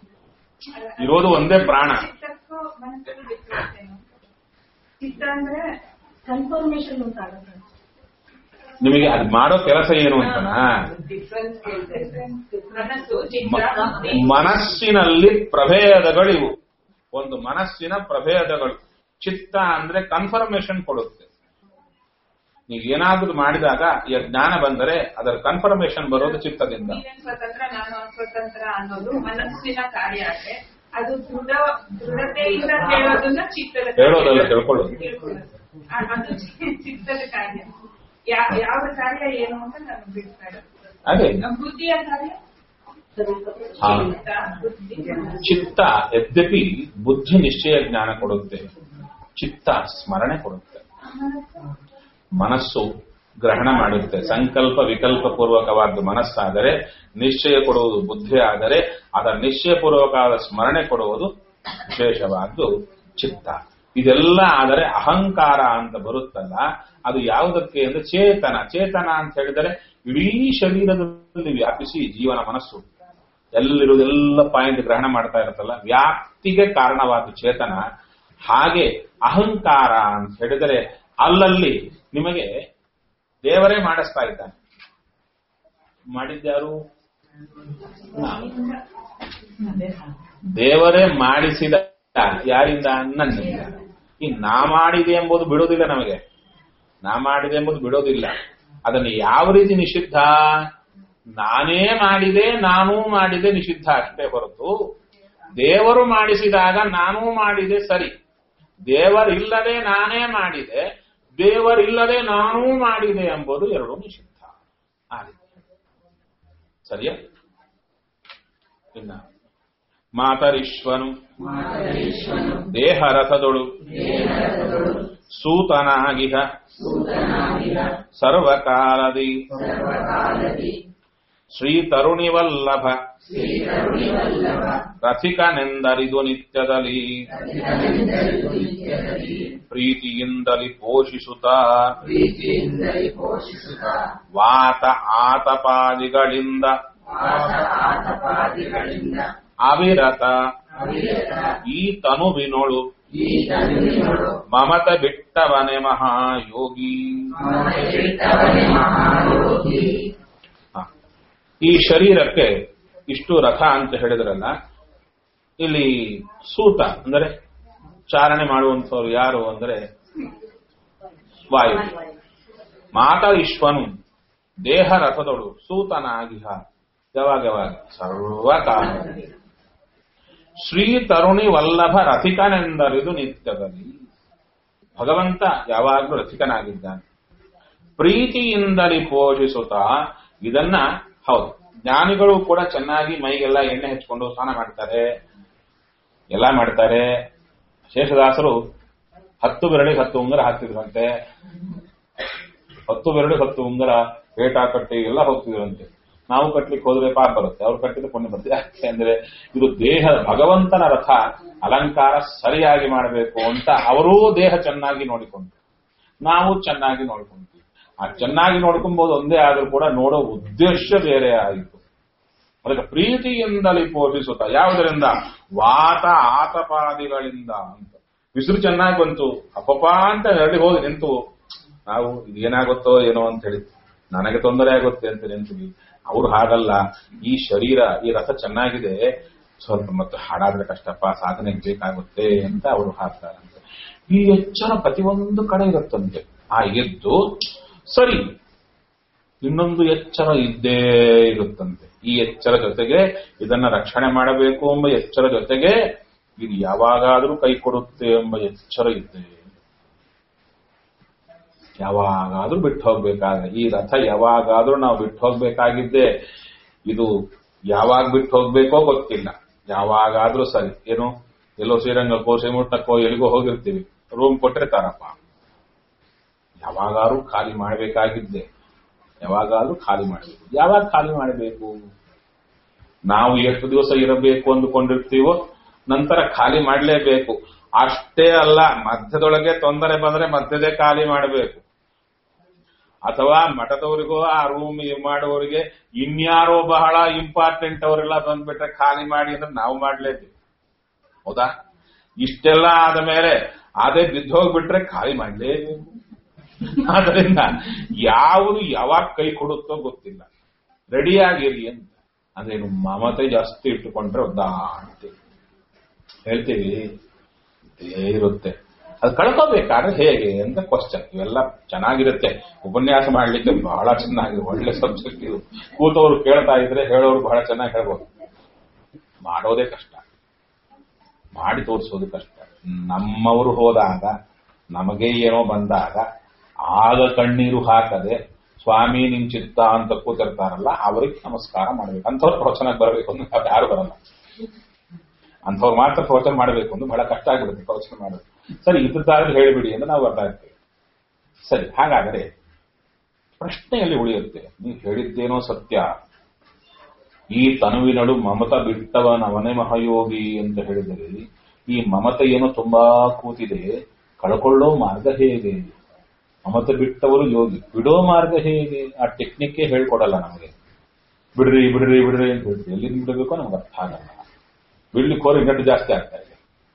ಇರೋದು ಒಂದೇ ಪ್ರಾಣ ಚಿತ್ತಕ್ಕೂ ಮನಸ್ಸಿಗೂ ಡಿಫ್ರೆನ್ಸ್ ಏನು ಚಿತ್ತ ಅಂದ್ರೆ ಕನ್ಫರ್ಮೇಶನ್ ಅಂತ ಆಗುತ್ತೆ ನಿಮಗೆ ಅದು ಮಾಡೋ ಕೆಲಸ ಏನು ಅಂತನಾ ಮನಸ್ಸು ಚಿತ್ತ ಮ- ಬುದ್ಧಿ. ಮನಸ್ಸಿನಲ್ಲಿ ಪ್ರಭೇದಗಳಿವು ಒಂದು ಮನಸ್ಸಿನ ಪ್ರಭೇದಗಳು ಚಿತ್ತ ಅಂದ್ರೆ ಕನ್ಫರ್ಮೇಶನ್ ಕೊಡುತ್ತೆ ನೀವು ಏನಾದ್ರೂ ಮಾಡಿದಾಗ ಈ ಜ್ಞಾನ ಬಂದರೆ ಅದರ ಕನ್ಫರ್ಮೇಶನ್ ಬರೋದು ಚಿತ್ತದಿಂದ ನೀನೇನ್ ಸ್ವತಂತ್ರ ನಾನು ಅಸ್ವತಂತ್ರ ಅನ್ನೋದು ಮನಸ್ಸಿನ ಕಾರ್ಯ ಆದ್ರೆ ಅದು ದೃಢ ದೃಢತೆಯಿಂದ ಹೇಳೋದನ್ನ ಚಿತ್ತದ ಹೇಳೋದಲ್ಲ ತಿಳ್ಕೊಳ್ಳೋದು ತಿಳ್ಕೊಳ್ಳೋದು. ಆ- ಅದು ಚಿ- ಚಿತ್ತದ ಕಾರ್ಯ ಯಾ- ಯಾವ ಕಾರ್ಯ ಏನು ಅಂತ ನಮ್ಗೆ ಬಿಡ್ತಾರೆ ಅದೇ ಬುದ್ಧಿಯ ಕಾರ್ಯ ಹಾ. ಚಿತ್ತ, ಬುದ್ಧಿ ಚಿತ್ತ ಯದ್ಯಪಿ ಬುದ್ಧಿ ನಿಶ್ಚಯ ಜ್ಞಾನ ಕೊಡುತ್ತೆ ಚಿತ್ತ ಸ್ಮರಣೆ ಕೊಡುತ್ತೆ ಮನಸ್ಸು ಗ್ರಹಣ ಮಾಡುತ್ತೆ ಸಂಕಲ್ಪ ವಿಕಲ್ಪ ಪೂರ್ವಕವಾದ ಮನಸ್ಸಾದರೆ ನಿಶ್ಚಯ ಕೊಡುವುದು ಬುದ್ಧಿ ಆದರೆ ಅದರ ನಿಶ್ಚಯ ಪೂರ್ವಕವಾದ ಸ್ಮರಣೆ ಕೊಡುವುದು ವಿಶೇಷವಾದ್ದು ಚಿತ್ತ ಇದೆಲ್ಲ ಆದರೆ ಅಹಂಕಾರ ಅಂತ ಬರುತ್ತಲ್ಲ ಅದು ಯಾವುದಕ್ಕೆ ಅಂದ್ರೆ ಚೇತನ ಚೇತನ ಅಂತ ಹೇಳಿದರೆ ಇಡೀ ಶರೀರದಲ್ಲಿ ವ್ಯಾಪಿಸಿ ಜೀವನ ಮನಸ್ಸು ಎಲ್ಲಿರುವುದೆಲ್ಲ ಪಾಯಿಂಟ್ ಗ್ರಹಣ ಮಾಡ್ತಾ ಇರುತ್ತಲ್ಲ ವ್ಯಾಪ್ತಿಗೆ ಕಾರಣವಾದ ಚೇತನ ಹಾಗೆ ಅಹಂಕಾರ ಅಂತ ಹೇಳಿದರೆ ಅಲ್ಲಲ್ಲಿ ನಿಮಗೆ ದೇವರೇ ಮಾಡಿಸ್ತಾ ಇದ್ದಾನೆ ಮಾಡಿದ್ಯಾರು ನಾವು. ದೇವರೇ ಮಾಡಿಸಿದ ಯಾರಿಂದ ನನ್ನಿಂದ ಈ ನಾ ಮಾಡಿದೆ ಎಂಬುದು ಬಿಡೋದಿಲ್ಲ ನಮಗೆ ನಾ ಮಾಡಿದೆ ಎಂಬುದು ಬಿಡೋದಿಲ್ಲ ಅದನ್ನು ಯಾವ ರೀತಿ ನಿಷಿದ್ಧ ನಾನೇ ಮಾಡಿದೆ ನಾನೂ ಮಾಡಿದೆ ನಿಷಿದ್ಧ ಅಷ್ಟೇ ಹೊರತು ದೇವರು ಮಾಡಿಸಿದಾಗ ನಾನೂ ಮಾಡಿದೆ ಸರಿ ದೇವರಿಲ್ಲದೆ ನಾನೇ ಮಾಡಿದೆ ದೇವರಿಲ್ಲದೆ ನಾನೂ ಮಾಡಿದೆ ಎಂಬುದು ಎರಡು ನಿಷಿದ್ಧ ಆ ರೀತಿ ಸರಿಯಾ ಇನ್ನ ಮಾತರಿಶ್ವನು ದೇಹ ರಥದೊಳು ಸೂತನಾಗಿಹ ಸರ್ವಕಾಲದಿ ಶ್ರೀ ತರುಣಿವಲ್ಲಭ ರಥಿಕನೆಂದರಿದು ನಿತ್ಯದಲ್ಲಿ ಪ್ರೀತಿಯಿಂದಲಿ ಪೋಷಿಸುತ್ತ ವಾತ ಆತಪಾದಿಗಳಿಂದ ಅವಿರತ ಈ ತನುವಿನೊಳು ಮಮತ ಬಿಟ್ಟವನೆ ಮಹಾಯೋಗಿ ಹ. ಈ ಶರೀರಕ್ಕೆ ಇಷ್ಟು ರಥ ಅಂತ ಹೇಳಿದ್ರಲ್ಲ ಇಲ್ಲಿ ಸೂತ ಅಂದರೆ ಚಾರಣೆ ಮಾಡುವಂಥವ್ರು ಯಾರು ಅಂದ್ರೆ ವಾಯು ಮಾತ ವಿಶ್ವನು ದೇಹ ರಥದೊಳು ಸೂತನಾಗಿಹ ಯಾವಾಗ ಯಾವಾಗ ಸರ್ವಕಾಲ ಶ್ರೀ ತರುಣಿ ವಲ್ಲಭ ರಥಿಕನೆಂದರಿದು ನಿತ್ಯದಲ್ಲಿ ಭಗವಂತ ಯಾವಾಗಲೂ ರಥಿಕನಾಗಿದ್ದಾನೆ ಪ್ರೀತಿಯಿಂದಲಿ ಪೋಷಿಸುತ್ತಾ ಇದನ್ನ ಹೌದು ಜ್ಞಾನಿಗಳು ಕೂಡ ಚೆನ್ನಾಗಿ ಮೈಗೆಲ್ಲ ಎಣ್ಣೆ ಹಚ್ಕೊಂಡು ಸ್ನಾನ ಮಾಡ್ತಾರೆ ಎಲ್ಲ ಮಾಡ್ತಾರೆ ಶೇಷದಾಸರು ಹತ್ತು ಬೆರಳಿಗೆ ಹತ್ತು ಉಂಗುರ ಹಾಕ್ತಿದ್ರಂತೆ ಹತ್ತು ಬೆರಳಿಗೆ ಹತ್ತು ಉಂಗುರ ಪೇಟ ಕಟ್ಟಿ ಎಲ್ಲ ಹೋಗ್ತಿದ್ರಂತೆ ನಾವು ಕಟ್ಲಿಕ್ಕೆ ಹೋದ್ರೆ ಪಾಪ ಬರುತ್ತೆ ಅವ್ರು ಕಟ್ಟಿದ ಪುಣ್ಯ ಬರುತ್ತೆ ಯಾಕೆ ಅಂದ್ರೆ ಇದು ದೇಹ ಭಗವಂತನ ರಥ ಅಲಂಕಾರ ಸರಿಯಾಗಿ ಮಾಡಬೇಕು ಅಂತ ಅವರೂ ದೇಹ ಚೆನ್ನಾಗಿ ನೋಡಿಕೊಂಡು ನಾವು ಚೆನ್ನಾಗಿ ನೋಡ್ಕೊಂತೀವಿ ಆ ಚೆನ್ನಾಗಿ ನೋಡ್ಕೊಬಹುದು ಒಂದೇ ಆದ್ರೂ ಕೂಡ ನೋಡೋ ಉದ್ದೇಶ ಬೇರೆ ಆಯಿತು ಅದಕ್ಕೆ ಪ್ರೀತಿಯಿಂದಲೇ ಪೋಷಿಸುತ್ತ ಯಾವುದರಿಂದ ವಾತ ಆತಪಾದಿಗಳಿಂದ ಅಂತ ಬಿಸಿಲು ಚೆನ್ನಾಗಿ ಬಂತು ಅಪಪ ಅಂತ ನೆರಳಿ ಹೋಗಿ ನಿಂತು ನಾವು ಇದೇನಾಗುತ್ತೋ ಏನೋ ಅಂತ ಹೇಳಿ ನನಗೆ ತೊಂದರೆ ಆಗುತ್ತೆ ಅಂತ ನಿಂತೀವಿ ಅವ್ರು ಹಾಗಲ್ಲ ಈ ಶರೀರ ಈ ರಥ ಚೆನ್ನಾಗಿದೆ ಸ್ವಲ್ಪ ಮತ್ತೆ ಹಾಡಾದ್ರೆ ಕಷ್ಟಪ್ಪ ಸಾಧನೆಗೆ ಬೇಕಾಗುತ್ತೆ ಅಂತ ಅವರು ಹಾಡ್ತಾರಂತೆ ಈ ಎಚ್ಚರ ಪ್ರತಿಯೊಂದು ಕಡೆ ಇರುತ್ತಂತೆ ಆ ಎದ್ದು ಸರಿ ಇನ್ನೊಂದು ಎಚ್ಚರ ಇದ್ದೇ ಇರುತ್ತಂತೆ ಈ ಎಚ್ಚರ ಜೊತೆಗೆ ಇದನ್ನ ರಕ್ಷಣೆ ಮಾಡಬೇಕು ಎಂಬ ಎಚ್ಚರ ಜೊತೆಗೆ ಇದು ಯಾವಾಗಾದರೂ ಕೈ ಕೊಡುತ್ತೆ ಎಂಬ ಎಚ್ಚರ ಇದ್ದೇ ಯಾವಾಗಾದ್ರೂ ಬಿಟ್ಟು ಹೋಗ್ಬೇಕಾದ್ರೆ ಈ ರಥ ಯಾವಾಗಾದ್ರೂ ನಾವು ಬಿಟ್ಟು ಹೋಗ್ಬೇಕಾಗಿದ್ದೆ ಇದು ಯಾವಾಗ ಬಿಟ್ಟು ಹೋಗ್ಬೇಕೋ ಗೊತ್ತಿಲ್ಲ ಯಾವಾಗಾದ್ರೂ ಸರಿ ಏನು ಎಲ್ಲೋ ಶ್ರೀರಂಗಕ್ಕೋ ಶ್ರೀಮುಟ್ಟಕ್ಕೋ ಎಲ್ಲಿಗೋ ಹೋಗಿರ್ತೀವಿ ರೂಮ್ ಕೊಟ್ರೆ ತಾರಪ್ಪ ಯಾವಾಗಾದ್ರೂ ಖಾಲಿ ಮಾಡಬೇಕಾಗಿದ್ದೆ ಯಾವಾಗಾದ್ರೂ ಖಾಲಿ ಮಾಡಬೇಕು ಯಾವಾಗ ಖಾಲಿ ಮಾಡಬೇಕು ನಾವು ಎಷ್ಟು ದಿವಸ ಇರಬೇಕು ಅಂದುಕೊಂಡಿರ್ತೀವೋ ನಂತರ ಖಾಲಿ ಮಾಡಲೇಬೇಕು ಅಷ್ಟೇ ಅಲ್ಲ ಮಧ್ಯದೊಳಗೆ ತೊಂದರೆ ಬಂದ್ರೆ ಮಧ್ಯದೇ ಖಾಲಿ ಮಾಡಬೇಕು ಅಥವಾ ಮಠದವರಿಗೋ ಆ ರೂಮ್ ಮಾಡುವವರಿಗೆ ಇನ್ಯಾರೋ ಬಹಳ ಇಂಪಾರ್ಟೆಂಟ್ ಅವರೆಲ್ಲ ಬಂದ್ಬಿಟ್ರೆ ಖಾಲಿ ಮಾಡಿ ಅಂದ್ರೆ ನಾವು ಮಾಡ್ಲೇಬೇಕು ಹೌದಾ ಇಷ್ಟೆಲ್ಲ ಆದ ಮೇಲೆ ಅದೇ ಬಿದ್ದೋಗ್ಬಿಟ್ರೆ ಖಾಲಿ ಮಾಡ್ಲೇಬೇಕು ಆದ್ರಿಂದ ಯಾವುದು ಯಾವಾಗ ಕೈ ಕೊಡುತ್ತೋ ಗೊತ್ತಿಲ್ಲ ರೆಡಿಯಾಗಿರಿ ಅಂತ ಅಂದ್ರೆ ಏನು ಮಮತೆ ಜಾಸ್ತಿ ಇಟ್ಟುಕೊಂಡ್ರೆ ಒದ್ದಾಡ್ತಿ ಹೇಳ್ತೀವಿ ಇದೇ ಇರುತ್ತೆ ಅದು ಕಳ್ಕೋಬೇಕಾದ್ರೆ ಹೇಗೆ ಅಂತ ಕ್ವಶನ್ ಇವೆಲ್ಲ ಚೆನ್ನಾಗಿರುತ್ತೆ ಉಪನ್ಯಾಸ ಮಾಡ್ಲಿಕ್ಕೆ ಬಹಳ ಚೆನ್ನಾಗಿದೆ ಒಳ್ಳೆ ಸಬ್ಜೆಕ್ಟ್ ಇದು ಕೂತವ್ರು ಕೇಳ್ತಾ ಇದ್ರೆ ಹೇಳೋರು ಬಹಳ ಚೆನ್ನಾಗಿ ಹೇಳ್ಬೋದು ಮಾಡೋದೇ ಕಷ್ಟ ಮಾಡಿ ತೋರಿಸೋದು ಕಷ್ಟ ನಮ್ಮವರು ಹೋದಾಗ ನಮಗೆ ಏನೋ ಬಂದಾಗ ಆಗ ಕಣ್ಣೀರು ಹಾಕದೆ ಸ್ವಾಮಿ ನಿಮ್ ಚಿತ್ತ ಅಂತ ಕೂತಿರ್ತಾರಲ್ಲ ಅವ್ರಿಗೆ ನಮಸ್ಕಾರ ಮಾಡ್ಬೇಕು ಅಂಥವ್ರು ಪ್ರವಚನಕ್ಕೆ ಬರಬೇಕು ಅಂದ್ರೆ ಅವ್ರು ಯಾರು ಬರಲ್ಲ ಅಂಥವ್ರು ಮಾತ್ರ ಪ್ರವಚನ ಮಾಡಬೇಕು ಅಂದ್ರೆ ಬಹಳ ಕಷ್ಟ ಆಗಿರುತ್ತೆ ಪ್ರವಚನ ಮಾಡೋದು ಸರಿ ಇದ್ದಾದ್ರೆ ಹೇಳಿಬಿಡಿ ಅಂತ ನಾವು ಬರ್ತಾ ಇರ್ತೇವೆ ಸರಿ ಹಾಗಾದರೆ ಪ್ರಶ್ನೆಯಲ್ಲಿ ಉಳಿಯುತ್ತೆ ನೀವು ಹೇಳಿದ್ದೇನೋ ಸತ್ಯ ಈ ತನುವಿನಡು ಮಮತ ಬಿಟ್ಟವನವನೇ ಮಹಾಯೋಗಿ ಅಂತ ಹೇಳಿದರೆ ಈ ಮಮತೆ ಏನೋ ತುಂಬಾ ಕೂತಿದೆ ಕಳ್ಕೊಳ್ಳೋ ಮಾರ್ಗ ಹೇಗೆ ಮಮತೆ ಬಿಟ್ಟವರು ಯೋಗಿ ಬಿಡೋ ಮಾರ್ಗ ಹೇಗೆ ಆ ಟೆಕ್ನಿಕ್ಕೇ ಹೇಳ್ಕೊಡಲ್ಲ ನಮಗೆ ಬಿಡ್ರಿ ಬಿಡ್ರಿ ಬಿಡ್ರಿ ಅಂತ ಹೇಳ್ತೀವಿ ಎಲ್ಲಿಂದ ಬಿಡಬೇಕೋ ನಮ್ಗೆ ಅರ್ಥ ಆಗಲ್ಲ ಬಿಡ್ಲಿಕ್ಕೆ ಹೋದ್ರೆ ಗಂಟು ಜಾಸ್ತಿ ಆಗ್ತಾ ಇದೆ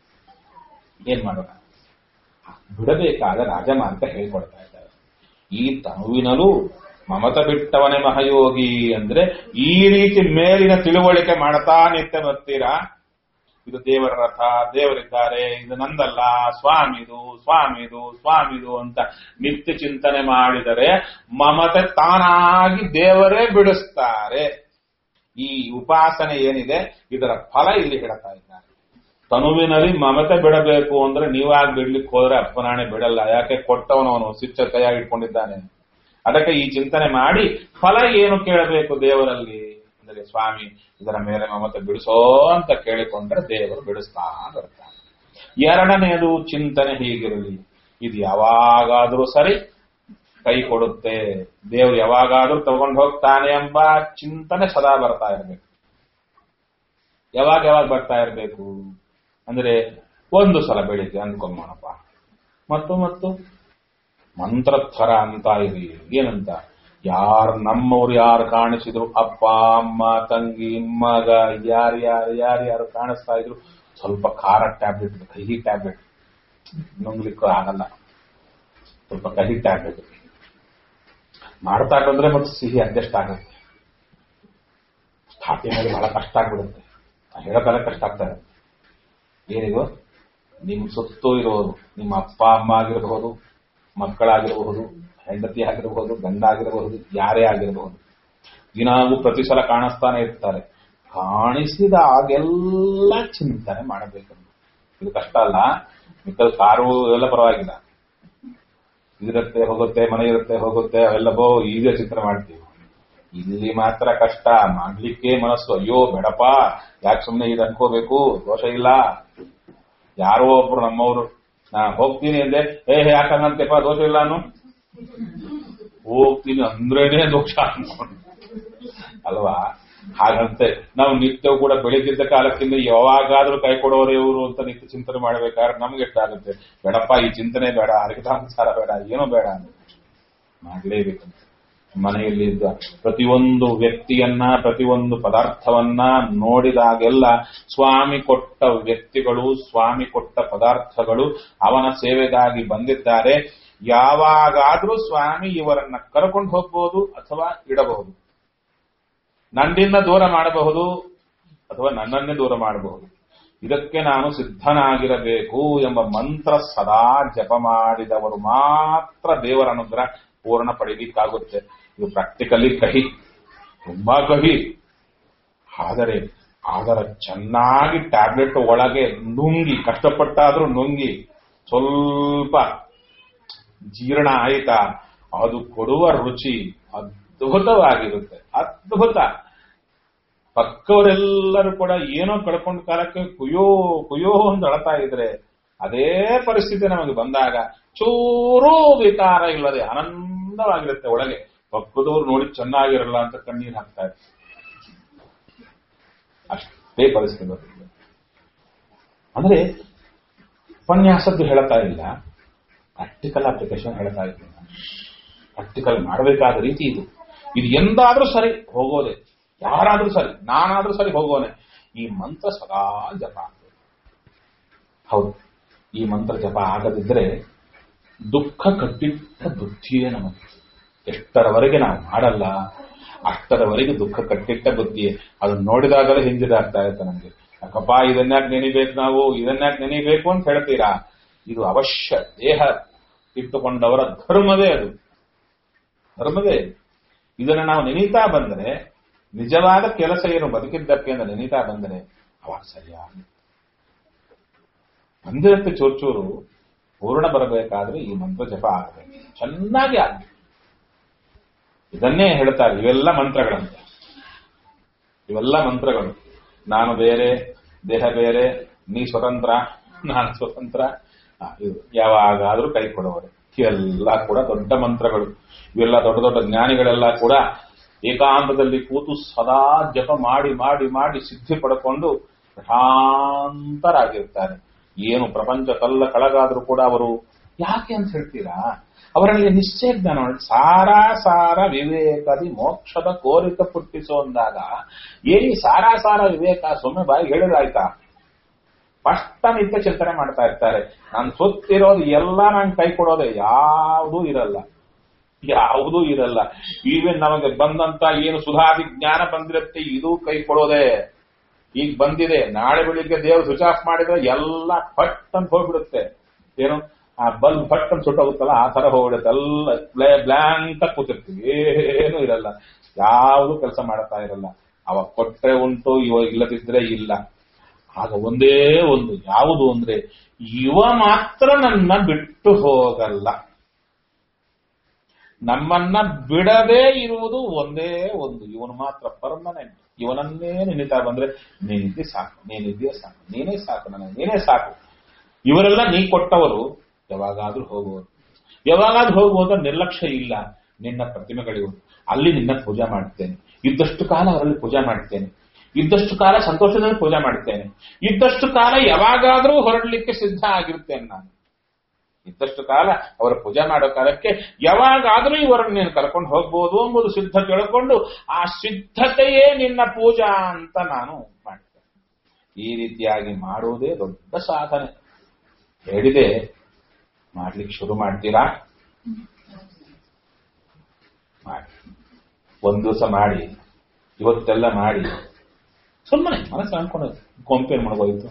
ಏನ್ ಮಾಡೋಣ ಬಿಡಬೇಕಾದ ರಾಜಮಾರ್ಗ ಹೇಳ್ಕೊಡ್ತಾ ಇದ್ದಾರೆ ಈ ತನುವಿನಲ್ಲೂ ಮಮತ ಬಿಟ್ಟವನೇ ಮಹಾಯೋಗಿ ಅಂದ್ರೆ ಈ ರೀತಿ ಮೇಲಿನ ತಿಳುವಳಿಕೆ ಮಾಡ್ತಾ ನಿತ್ಯ ಬರ್ತೀರಾ ಇದು ದೇವರ ರಥ ದೇವರಿದ್ದಾರೆ ಇದು ನಂದಲ್ಲ ಸ್ವಾಮಿದು ಸ್ವಾಮಿದು ಸ್ವಾಮಿದು ಅಂತ ನಿತ್ಯ ಚಿಂತನೆ ಮಾಡಿದರೆ ಮಮತೆ ತಾನಾಗಿ ದೇವರೇ ಬಿಡಿಸ್ತಾರೆ ಈ ಉಪಾಸನೆ ಏನಿದೆ ಇದರ ಫಲ ಇಲ್ಲಿ ಹೇಳ್ತಾ ಇದ್ದಾರೆ ತನುವಿನಲ್ಲಿ ಮಮತೆ ಬಿಡಬೇಕು ಅಂದ್ರೆ ನೀವಾಗ ಬಿಡ್ಲಿಕ್ಕೆ ಹೋದ್ರೆ ಅಪ್ಪನಾಣೆ ಬಿಡಲ್ಲ ಯಾಕೆ ಕೊಟ್ಟವನವನು ಸಿಚ್ಚ ಕೈಯಾಗಿ ಇಟ್ಕೊಂಡಿದ್ದಾನೆ ಅದಕ್ಕೆ ಈ ಚಿಂತನೆ ಮಾಡಿ ಫಲ ಏನು ಕೇಳಬೇಕು ದೇವರಲ್ಲಿ ಅಂದರೆ ಸ್ವಾಮಿ ಇದರ ಮೇಲೆ ಮಮತೆ ಬಿಡಿಸೋ ಅಂತ ಕೇಳಿಕೊಂಡ್ರೆ ದೇವರು ಬಿಡಿಸ್ತಾ ಬರ್ತಾನೆ ಎರಡನೆಯದು ಚಿಂತನೆ ಹೀಗಿರಲಿ ಇದು ಯಾವಾಗಾದ್ರೂ ಸರಿ ಕೈ ಕೊಡುತ್ತೆ ದೇವರು ಯಾವಾಗಾದ್ರೂ ತಗೊಂಡು ಹೋಗ್ತಾನೆ ಎಂಬ ಚಿಂತನೆ ಸದಾ ಬರ್ತಾ ಇರಬೇಕು ಯಾವಾಗ ಯಾವಾಗ ಬರ್ತಾ ಇರಬೇಕು ಅಂದ್ರೆ ಒಂದು ಸಲ ಬೆಳಿಗ್ಗೆ ಅಂದ್ಕೊಂಬೋಣಪ್ಪ ಮತ್ತು ಮತ್ತು ಮಂತ್ರತ್ವರ ಅಂತ ಇರಿ ಏನಂತ ಯಾರು ನಮ್ಮವ್ರು ಯಾರು ಕಾಣಿಸಿದ್ರು ಅಪ್ಪ ಅಮ್ಮ ತಂಗಿ ಮಗ ಯಾರ್ಯಾರು ಯಾರ್ಯಾರು ಕಾಣಿಸ್ತಾ ಇದ್ರು ಸ್ವಲ್ಪ ಖಾರ ಟ್ಯಾಬ್ಲೆಟ್ ಕಹಿ ಟ್ಯಾಬ್ಲೆಟ್ ನುಂಗ್ಲಿಕ್ಕೂ ಆಗಲ್ಲ ಸ್ವಲ್ಪ ಕಹಿ ಟ್ಯಾಬ್ಲೆಟ್ ಮಾಡ್ತಾ ಬಂದ್ರೆ ಮತ್ತೆ ಸಿಹಿ ಅಡ್ಜಸ್ಟ್ ಆಗುತ್ತೆ ಸ್ಟಾರ್ಟಿಂಗ್ ಅಲ್ಲಿ ಬಹಳ ಕಷ್ಟ ಆಗ್ಬಿಡುತ್ತೆ ಹೇಳೋದಲ್ಲ ಕಷ್ಟ ಆಗ್ತದೆ ಏನಿದು ನಿಮ್ ಸುತ್ತೂ ಇರೋರು ನಿಮ್ಮ ಅಪ್ಪ ಅಮ್ಮ ಆಗಿರಬಹುದು ಮಕ್ಕಳಾಗಿರಬಹುದು ಹೆಂಡತಿ ಆಗಿರಬಹುದು ಗಂಡ ಆಗಿರಬಹುದು ಯಾರೇ ಆಗಿರಬಹುದು ದಿನಾಗೂ ಪ್ರತಿ ಸಲ ಕಾಣಿಸ್ತಾನೆ ಇರ್ತಾರೆ ಕಾಣಿಸಿದಾಗೆಲ್ಲ ಚಿಂತನೆ ಮಾಡಬೇಕಂತ ಇದು ಕಷ್ಟ ಅಲ್ಲ ಮಿಕ್ಕಲ್ ಕಾರು ಎಲ್ಲ ಪರವಾಗಿಲ್ಲ ಇದಿರುತ್ತೆ ಹೋಗುತ್ತೆ ಮನೆ ಇರುತ್ತೆ ಹೋಗುತ್ತೆ ಅವೆಲ್ಲ ಬೋ ಈಗ ಚಿಂತನೆ ಮಾಡ್ತೀವಿ ಇಲ್ಲಿ ಮಾತ್ರ ಕಷ್ಟ ಮಾಡ್ಲಿಕ್ಕೆ ಮನಸ್ಸು ಅಯ್ಯೋ ಬೇಡಪ್ಪ ಯಾಕೆ ಸುಮ್ಮನೆ ಇದು ಅನ್ಕೋಬೇಕು ದೋಷ ಇಲ್ಲ ಯಾರೋ ಒಬ್ರು ನಮ್ಮವರು ನಾ ಹೋಗ್ತೀನಿ ಅಂದೆ ಏ ಯಾಕಂಗಂತೆಪ್ಪ ದೋಷ ಇಲ್ಲ ಅನ್ನು ಹೋಗ್ತೀನಿ ಅಂದ್ರೇನೆ ದೋಷ ಅನ್ಕೊಂಡು ಅಲ್ವಾ ಹಾಗಂತೆ ನಾವು ನಿತ್ಯವೂ ಕೂಡ ಬೆಳಿಗ್ಗಿದ್ದ ಕಾಲಕ್ಕಿಂತ ಯಾವಾಗಾದ್ರೂ ಕೈ ಕೊಡೋರು ಇವರು ಅಂತ ನಿತ್ಯ ಚಿಂತನೆ ಮಾಡ್ಬೇಕಾದ್ರೆ ನಮ್ಗೆ ಎಷ್ಟಾಗುತ್ತೆ ಬೇಡಪ್ಪ ಈ ಚಿಂತನೆ ಬೇಡ ಹರಿಕತಾಂಸಾರ ಬೇಡ ಏನೋ ಬೇಡ ಅಂತ ಮಾಡ್ಲೇಬೇಕಂತ ಮನೆಯಲ್ಲಿದ್ದ ಪ್ರತಿಯೊಂದು ವ್ಯಕ್ತಿಯನ್ನ ಪ್ರತಿಯೊಂದು ಪದಾರ್ಥವನ್ನ ನೋಡಿದಾಗೆಲ್ಲ ಸ್ವಾಮಿ ಕೊಟ್ಟ ವ್ಯಕ್ತಿಗಳು ಸ್ವಾಮಿ ಕೊಟ್ಟ ಪದಾರ್ಥಗಳು ಅವನ ಸೇವೆಗಾಗಿ ಬಂದಿದ್ದಾರೆ ಯಾವಾಗಾದ್ರೂ ಸ್ವಾಮಿ ಇವರನ್ನ ಕರ್ಕೊಂಡು ಹೋಗ್ಬೋದು ಅಥವಾ ಇಡಬಹುದು ನನ್ನಿಂದ ದೂರ ಮಾಡಬಹುದು ಅಥವಾ ನನ್ನನ್ನೇ ದೂರ ಮಾಡಬಹುದು ಇದಕ್ಕೆ ನಾನು ಸಿದ್ಧನಾಗಿರಬೇಕು ಎಂಬ ಮಂತ್ರ ಸದಾ ಜಪ ಮಾಡಿದವರು ಮಾತ್ರ ದೇವರ ಅನುಗ್ರಹ ಪೂರ್ಣ ಪಡೀಲಿಕ್ಕಾಗುತ್ತೆ ಇದು ಪ್ರಾಕ್ಟಿಕಲಿ ಕಹಿ ತುಂಬಾ ಕಹಿ ಆದರೆ ಅದರ ಚೆನ್ನಾಗಿ ಟ್ಯಾಬ್ಲೆಟ್ ಒಳಗೆ ನುಂಗಿ ಕಷ್ಟಪಟ್ಟಾದ್ರೂ ನುಂಗಿ ಸ್ವಲ್ಪ ಜೀರ್ಣ ಆಯ್ತಾ ಅದು ಕೊಡುವ ರುಚಿ ಅದ್ಭುತವಾಗಿರುತ್ತೆ ಅದ್ಭುತ ಪಕ್ಕವರೆಲ್ಲರೂ ಕೂಡ ಏನೋ ಕಳ್ಕೊಂಡ ಕಾಲಕ್ಕೆ ಕುಯ್ಯೋ ಕುಯ್ಯೋ ಅಂತ ಅಳತಾ ಇದ್ರೆ ಅದೇ ಪರಿಸ್ಥಿತಿ ನಮಗೆ ಬಂದಾಗ ಚೂರೂ ವಿಕಾರ ಇಲ್ಲದೆ ಆನಂದವಾಗಿರುತ್ತೆ ಒಳಗೆ ಪಕ್ಕದವ್ರು ನೋಡಿ ಚೆನ್ನಾಗಿರಲ್ಲ ಅಂತ ಕಣ್ಣೀರು ಹಾಕ್ತಾ ಇರ್ತಾರೆ ಅಷ್ಟೇ ಪರಿಸ್ಥಿತಿ ಬರುತ್ತೆ ಅಂದ್ರೆ ಉಪನ್ಯಾಸದ್ದು ಹೇಳ್ತಾ ಇಲ್ಲ ಪ್ರಾಕ್ಟಿಕಲ್ ಅಪ್ಲಿಕೇಶನ್ ಹೇಳ್ತಾ ಇದ್ದೀನಿ ಪ್ರಾಕ್ಟಿಕಲ್ ಮಾಡಬೇಕಾದ ರೀತಿ ಇದು ಇದು ಎಂದಾದ್ರೂ ಸರಿ ಹೋಗೋದೆ ಯಾರಾದ್ರೂ ಸರಿ ನಾನಾದ್ರೂ ಸರಿ ಹೋಗೋನೆ ಈ ಮಂತ್ರ ಸದಾ ಜಪ ಆಗ್ಬೇಕು ಹೌದು ಈ ಮಂತ್ರ ಜಪ ಆಗದಿದ್ರೆ ದುಃಖ ಕಟ್ಟಿಟ್ಟ ಬುದ್ಧಿಯೇ ನಮಗೆ ಎಷ್ಟರವರೆಗೆ ನಾವು ಮಾಡಲ್ಲ ಅಷ್ಟರವರೆಗೆ ದುಃಖ ಕಟ್ಟಿಟ್ಟ ಬುದ್ಧಿಯೇ ಅದನ್ನ ನೋಡಿದಾಗಲೇ ಹಿಂದಿದಾಗ್ತಾ ಇರುತ್ತೆ ನಮಗೆ ಯಾಕಪ್ಪ ಇದನ್ಯಾಕೆ ನೆನಿಬೇಕು ನಾವು ಇದನ್ಯಾಕೆ ನೆನಿಬೇಕು ಅಂತ ಹೇಳ್ತೀರಾ ಇದು ಅವಶ್ಯ ದೇಹ ಇಟ್ಟುಕೊಂಡವರ ಧರ್ಮವೇ ಅದು ಧರ್ಮವೇ ಇದನ್ನು ನಾವು ನೆನೀತಾ ಬಂದರೆ ನಿಜವಾದ ಕೆಲಸ ಏನು ಬದುಕಿದ್ದಕ್ಕೆ ಅಂತ ನೆನೀತಾ ಬಂದರೆ ಅವಾಗ ಸರಿಯಾಗಿ ಬಂದಿರುತ್ತೆ ಚೂರು ಚೂರು ಪೂರ್ಣ ಬರಬೇಕಾದ್ರೆ ಈ ಮಂತ್ರ ಜಪ ಆಗಬೇಕು ಚೆನ್ನಾಗಿ ಆಗಬೇಕು ಇದನ್ನೇ ಹೇಳ್ತಾರೆ ಇವೆಲ್ಲ ಮಂತ್ರಗಳಂತೆ ಇವೆಲ್ಲ ಮಂತ್ರಗಳು ನಾನು ಬೇರೆ ದೇಹ ಬೇರೆ ನೀ ಸ್ವತಂತ್ರ ನಾನು ಸ್ವತಂತ್ರ ಆ, ಇದು ಯಾವಾಗಾದ್ರೂ ಕೈ ಕೊಡುವರು ಇವೆಲ್ಲ ಕೂಡ ದೊಡ್ಡ ಮಂತ್ರಗಳು ಇವೆಲ್ಲ ದೊಡ್ಡ ದೊಡ್ಡ ಜ್ಞಾನಿಗಳೆಲ್ಲ ಕೂಡ ಏಕಾಂತದಲ್ಲಿ ಕೂತು ಸದಾ ಜಪ ಮಾಡಿ ಮಾಡಿ ಮಾಡಿ ಸಿದ್ಧಿ ಪಡ್ಕೊಂಡು ಪ್ರಶಾಂತರಾಗಿರ್ತಾರೆ ಏನು ಪ್ರಪಂಚ ಕಲ್ಲ ಕಳಗಾದ್ರೂ ಕೂಡ ಅವರು ಯಾಕೆ ಅಂತ ಹೇಳ್ತೀರಾ ಅವರಲ್ಲಿ ನಿಶ್ಚಯ ಜ್ಞಾನ ಉಂಟು. ಸಾರಾ ಸಾರ ವಿವೇಕದಿ ಮೋಕ್ಷದ ಕೋರಿಕ ಪುಟ್ಟಿಸು ಅಂದಾಗ ಏನಿ ಸಾರಾ ಸಾರ ವಿವೇಕ ಸೊಮ್ಮೆ ಬಾಯಿ ಹೇಳಿದ್ರಾಯ್ತಾ ಸ್ಪಷ್ಟ ನಿತ್ಯ ಚಿಂತನೆ ಮಾಡ್ತಾ ಇರ್ತಾರೆ ನಾನು ಸುತ್ತಿರೋದು ಎಲ್ಲ ನಾನು ಕೈ ಕೊಡೋದೆ ಯಾವುದೂ ಇರಲ್ಲ ಯಾವುದೂ ಇರಲ್ಲ ಈವನ್ ನಮಗೆ ಬಂದಂತ ಏನು ಸುಧಾದಿ ಜ್ಞಾನ ಬಂದಿರುತ್ತೆ ಇದು ಕೈ ಕೊಡೋದೆ ಈಗ ಬಂದಿದೆ ನಾಳೆ ಬೆಳಿಗ್ಗೆ ದೇವರು ಸ್ವಿಚ್ ಆಫ್ ಮಾಡಿದ್ರೆ ಎಲ್ಲ ಫಟ್ ಅಂತ ಹೋಗ್ಬಿಡುತ್ತೆ ಏನು ಆ ಬಲ್ಬ್ ಫಟ್ ಅಂತ ಸುಟ್ಟೋಗುತ್ತಲ್ಲ ಆ ತರ ಹೋಗ್ಬಿಡುತ್ತೆ ಎಲ್ಲ ಬ್ಲಾಂಕ್ ಕೂತಿರ್ತೀವಿ ಏನು ಇರಲ್ಲ ಯಾವುದು ಕೆಲಸ ಮಾಡ್ತಾ ಇರಲ್ಲ ಅವಾಗ ಕೊಟ್ರೆ ಉಂಟು ಇವಾಗ ಇಲ್ಲದಿದ್ರೆ ಇಲ್ಲ ಆಗ ಒಂದೇ ಒಂದು ಯಾವುದು ಅಂದ್ರೆ ಇವ ಮಾತ್ರ ನನ್ನ ಬಿಟ್ಟು ಹೋಗಲ್ಲ ನಮ್ಮನ್ನ ಬಿಡದೇ ಇರುವುದು ಒಂದೇ ಒಂದು ಇವನು ಮಾತ್ರ ಪರ್ಮನೆಂಟ್ ಇವನನ್ನೇ ನೆನೀತಾ ಬಂದ್ರೆ ನೀನಿದ್ದೆ ಸಾಕು ನೀನಿದ್ದೇ ಸಾಕು ನೀನೇ ಸಾಕು ನನಗೆ ನೀನೇ ಸಾಕು ಇವರೆಲ್ಲ ನೀ ಕೊಟ್ಟವರು ಯಾವಾಗಾದ್ರೂ ಹೋಗುವರು ಯಾವಾಗಾದ್ರೂ ಹೋಗುವುದು ನಿರ್ಲಕ್ಷ್ಯ ಇಲ್ಲ ನಿನ್ನ ಪ್ರತಿಮೆಗಳಿವು ಅಲ್ಲಿ ನಿನ್ನ ಪೂಜೆ ಮಾಡ್ತೇನೆ ಇದ್ದಷ್ಟು ಕಾಲ ಅವರಲ್ಲಿ ಪೂಜೆ ಮಾಡ್ತೇನೆ ಇದ್ದಷ್ಟು ಕಾಲ ಸಂತೋಷದಲ್ಲಿ ಪೂಜೆ ಮಾಡ್ತೇನೆ ಇದ್ದಷ್ಟು ಕಾಲ ಯಾವಾಗಾದ್ರೂ ಹೊರಡಲಿಕ್ಕೆ ಸಿದ್ಧ ಆಗಿರ್ತೇನೆ ನಾನು ಇದ್ದಷ್ಟು ಕಾಲ ಅವರ ಪೂಜೆ ಮಾಡೋ ಕಾಲಕ್ಕೆ ಯಾವಾಗಾದ್ರೂ ಇವರನ್ನು ನೀನು ಕರ್ಕೊಂಡು ಹೋಗ್ಬೋದು ಎಂಬುದು ಸಿದ್ಧ ತಿಳ್ಕೊಂಡು ಆ ಸಿದ್ಧತೆಯೇ ನಿನ್ನ ಪೂಜಾ ಅಂತ ನಾನು ಮಾಡ್ತೇನೆ ಈ ರೀತಿಯಾಗಿ ಮಾಡುವುದೇ ದೊಡ್ಡ ಸಾಧನೆ ಹೇಳಿದೆ ಮಾಡ್ಲಿಕ್ಕೆ ಶುರು ಮಾಡ್ತೀರಾ ಮಾಡಿ ಒಂದ್ ದಿವಸ ಮಾಡಿ ಇವತ್ತೆಲ್ಲ ಮಾಡಿ ಸುಮ್ಮನೆ ಮನಸ್ಸು ಅನ್ಕೊಂಡು ಕೊಂಪೇನ್ ಮಾಡ್ಬೋದಿತ್ತು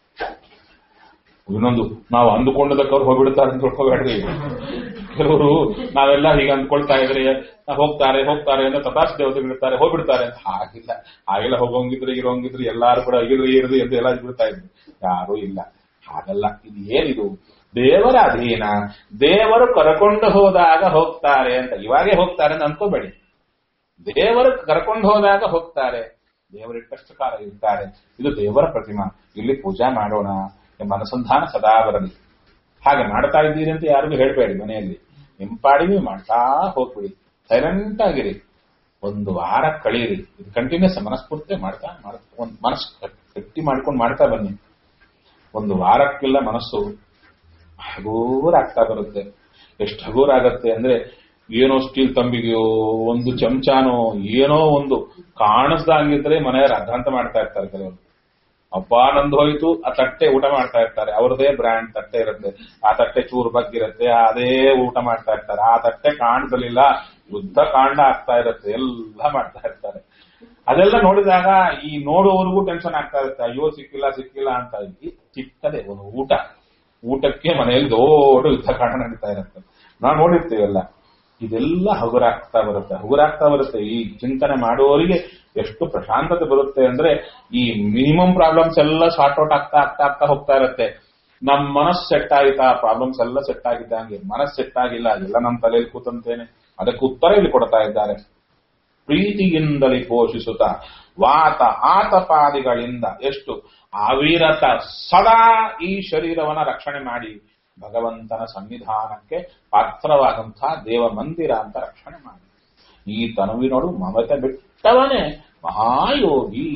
ಇನ್ನೊಂದು ನಾವು ಅಂದುಕೊಂಡದಕ್ಕವ್ರು ಹೋಗ್ಬಿಡ್ತಾರೆ ಅಂತ ತಿಳ್ಕೊಬೇಡ್ರಿ ಕೆಲವರು ನಾವೆಲ್ಲ ಹೀಗೆ ಅಂದ್ಕೊಳ್ತಾ ಇದ್ರೆ ಹೋಗ್ತಾರೆ ಹೋಗ್ತಾರೆ ಅಂತ ತಥಾಸ್ ದೇವತೆಗಳಿರ್ತಾರೆ ಹೋಗ್ಬಿಡ್ತಾರೆ ಅಂತ ಹಾಗಿಲ್ಲ ಹಾಗೆಲ್ಲ ಹೋಗೋಂಗಿದ್ರೆ ಇರೋಂಗಿದ್ರೆ ಎಲ್ಲಾರು ಕೂಡ ಇರ್ರಿ ಇರ್ರಿ ಅಂತ ಎಲ್ಲ ಬಿಡ್ತಾ ಇದ್ರು ಯಾರೂ ಇಲ್ಲ ಹಾಗಲ್ಲ ಇದು ಏನಿದು ದೇವರ ಅಧೀನ ದೇವರು ಕರ್ಕೊಂಡು ಹೋದಾಗ ಹೋಗ್ತಾರೆ ಅಂತ ಇವಾಗೇ ಹೋಗ್ತಾರೆ ಅಂತ ಅನ್ಕೋಬೇಡಿ ದೇವರು ಕರ್ಕೊಂಡು ಹೋದಾಗ ಹೋಗ್ತಾರೆ ದೇವರಿಟ್ಟಷ್ಟು ಕಾಲ ಇರ್ತಾರೆ ಇದು ದೇವರ ಪ್ರತಿಮಾ ಇಲ್ಲಿ ಪೂಜಾ ಮಾಡೋಣ ಎಂಬ ಅನುಸಂಧಾನ ಸದಾ ಬರಲಿ ಹಾಗೆ ಮಾಡ್ತಾ ಇದ್ದೀರಿ ಅಂತ ಯಾರಿಗೂ ಹೇಳ್ಬೇಡಿ ಮನೆಯಲ್ಲಿ ನಿಂಪಾಡಿ ನೀವು ಮಾಡ್ತಾ ಹೋಗ್ಬಿಡಿ ಸೈಲೆಂಟ್ ಆಗಿರಿ ಒಂದು ವಾರ ಕಳೀರಿ ಇದು ಕಂಟಿನ್ಯೂಸ್ ಮನಸ್ಫೂರ್ತಿ ಮಾಡ್ತಾ ಮಾಡ್ತಾ ಒಂದು ಮನಸ್ಸು ಗಟ್ಟಿ ಮಾಡ್ಕೊಂಡು ಮಾಡ್ತಾ ಬನ್ನಿ ಒಂದು ವಾರಕ್ಕೆಲ್ಲ ಮನಸ್ಸು ಹಗೂರಾಗ್ತಾ ಬರುತ್ತೆ ಎಷ್ಟು ಹಗೂರಾಗತ್ತೆ ಅಂದ್ರೆ ಏನೋ ಸ್ಟೀಲ್ ತಂಬಿಗೆಯೋ ಒಂದು ಚಮಚಾನೋ ಏನೋ ಒಂದು ಕಾಣಿಸ್ದಂಗಿದ್ರೆ ಮನೆಯವ್ರು ಅರ್ಧಾಂತ ಮಾಡ್ತಾ ಇರ್ತಾರೆ ಕೆಲವರು ಅಪ್ಪ ನಂದು ಹೋಯ್ತು ಆ ತಟ್ಟೆ ಊಟ ಮಾಡ್ತಾ ಇರ್ತಾರೆ ಅವ್ರದೇ ಬ್ರ್ಯಾಂಡ್ ತಟ್ಟೆ ಇರುತ್ತೆ ಆ ತಟ್ಟೆ ಚೂರು ಬಗ್ಗಿರುತ್ತೆ ಅದೇ ಊಟ ಮಾಡ್ತಾ ಇರ್ತಾರೆ ಆ ತಟ್ಟೆ ಕಾಣಿಸಲಿಲ್ಲ ಯುದ್ಧ ಕಾಂಡ ಆಗ್ತಾ ಇರುತ್ತೆ ಎಲ್ಲ ಮಾಡ್ತಾ ಇರ್ತಾರೆ ಅದೆಲ್ಲ ನೋಡಿದಾಗ ಈ ನೋಡುವವರಿಗೂ ಟೆನ್ಷನ್ ಆಗ್ತಾ ಇರುತ್ತೆ ಅಯ್ಯೋ ಸಿಕ್ಕಿಲ್ಲ ಸಿಕ್ಕಿಲ್ಲ ಅಂತ ಈ ಚಿಕ್ಕದೇ ಒಂದು ಊಟ ಊಟಕ್ಕೆ ಮನೆಯಲ್ಲಿ ದೊಡ್ಡ ಯುದ್ಧ ಕಾಂಡ ನಡೀತಾ ಇರುತ್ತೆ ನಾವು ನೋಡಿರ್ತೀವಲ್ಲ ಇದೆಲ್ಲ ಹಗುರಾಗ್ತಾ ಬರುತ್ತೆ ಹಗುರಾಗ್ತಾ ಬರುತ್ತೆ ಈ ಚಿಂತನೆ ಮಾಡುವವರಿಗೆ ಎಷ್ಟು ಪ್ರಶಾಂತತೆ ಬರುತ್ತೆ ಅಂದ್ರೆ ಈ ಮಿನಿಮಮ್ ಪ್ರಾಬ್ಲಮ್ಸ್ ಎಲ್ಲ ಸಾರ್ಟ್ ಔಟ್ ಆಗ್ತಾ ಆಗ್ತಾ ಆಗ್ತಾ ಹೋಗ್ತಾ ಇರುತ್ತೆ ನಮ್ ಮನಸ್ಸು ಸೆಟ್ ಆಯ್ತಾ ಪ್ರಾಬ್ಲಮ್ಸ್ ಎಲ್ಲ ಸೆಟ್ ಆಗಿದ್ದಂಗೆ ಮನಸ್ಸು ಸೆಟ್ ಆಗಿಲ್ಲ ಎಲ್ಲ ನಮ್ಮ ತಲೆಯಲ್ಲಿ ಕೂತಂತೇನೆ ಅದಕ್ಕೆ ಉತ್ತರ ಇಲ್ಲಿ ಕೊಡ್ತಾ ಇದ್ದಾರೆ ಪ್ರೀತಿಯಿಂದಲೇ ಪೋಷಿಸುತ್ತಾ ವಾತ ಆತಪಾದಿಗಳಿಂದ ಎಷ್ಟು ಅವಿರತ ಸದಾ ಈ ಶರೀರವನ್ನ ರಕ್ಷಣೆ ಮಾಡಿ ಭಗವಂತನ ಸನ್ನಿಧಾನಕ್ಕೆ ಪಾತ್ರವಾದಂತಹ ದೇವ ಮಂದಿರ ಅಂತ ರಕ್ಷಣೆ ಮಾಡಿ ಈ ತನುವಿನೋಡು ಮಮತೆ ಬಿಟ್ಟವನೇ ಮಹಾಯೋಗಿ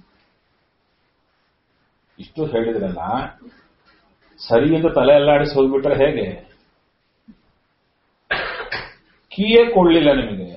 ಇಷ್ಟು ಹೇಳಿದ್ರಲ್ಲ ಸರಿ ಎಂದು ತಲೆ ಅಲ್ಲಾಡಿಸಿ ಹೋಗ್ಬಿಟ್ರೆ ಹೇಗೆ ಕೀಯೇ ಕೊಡ್ಲಿಲ್ಲ ನಿಮಗೆ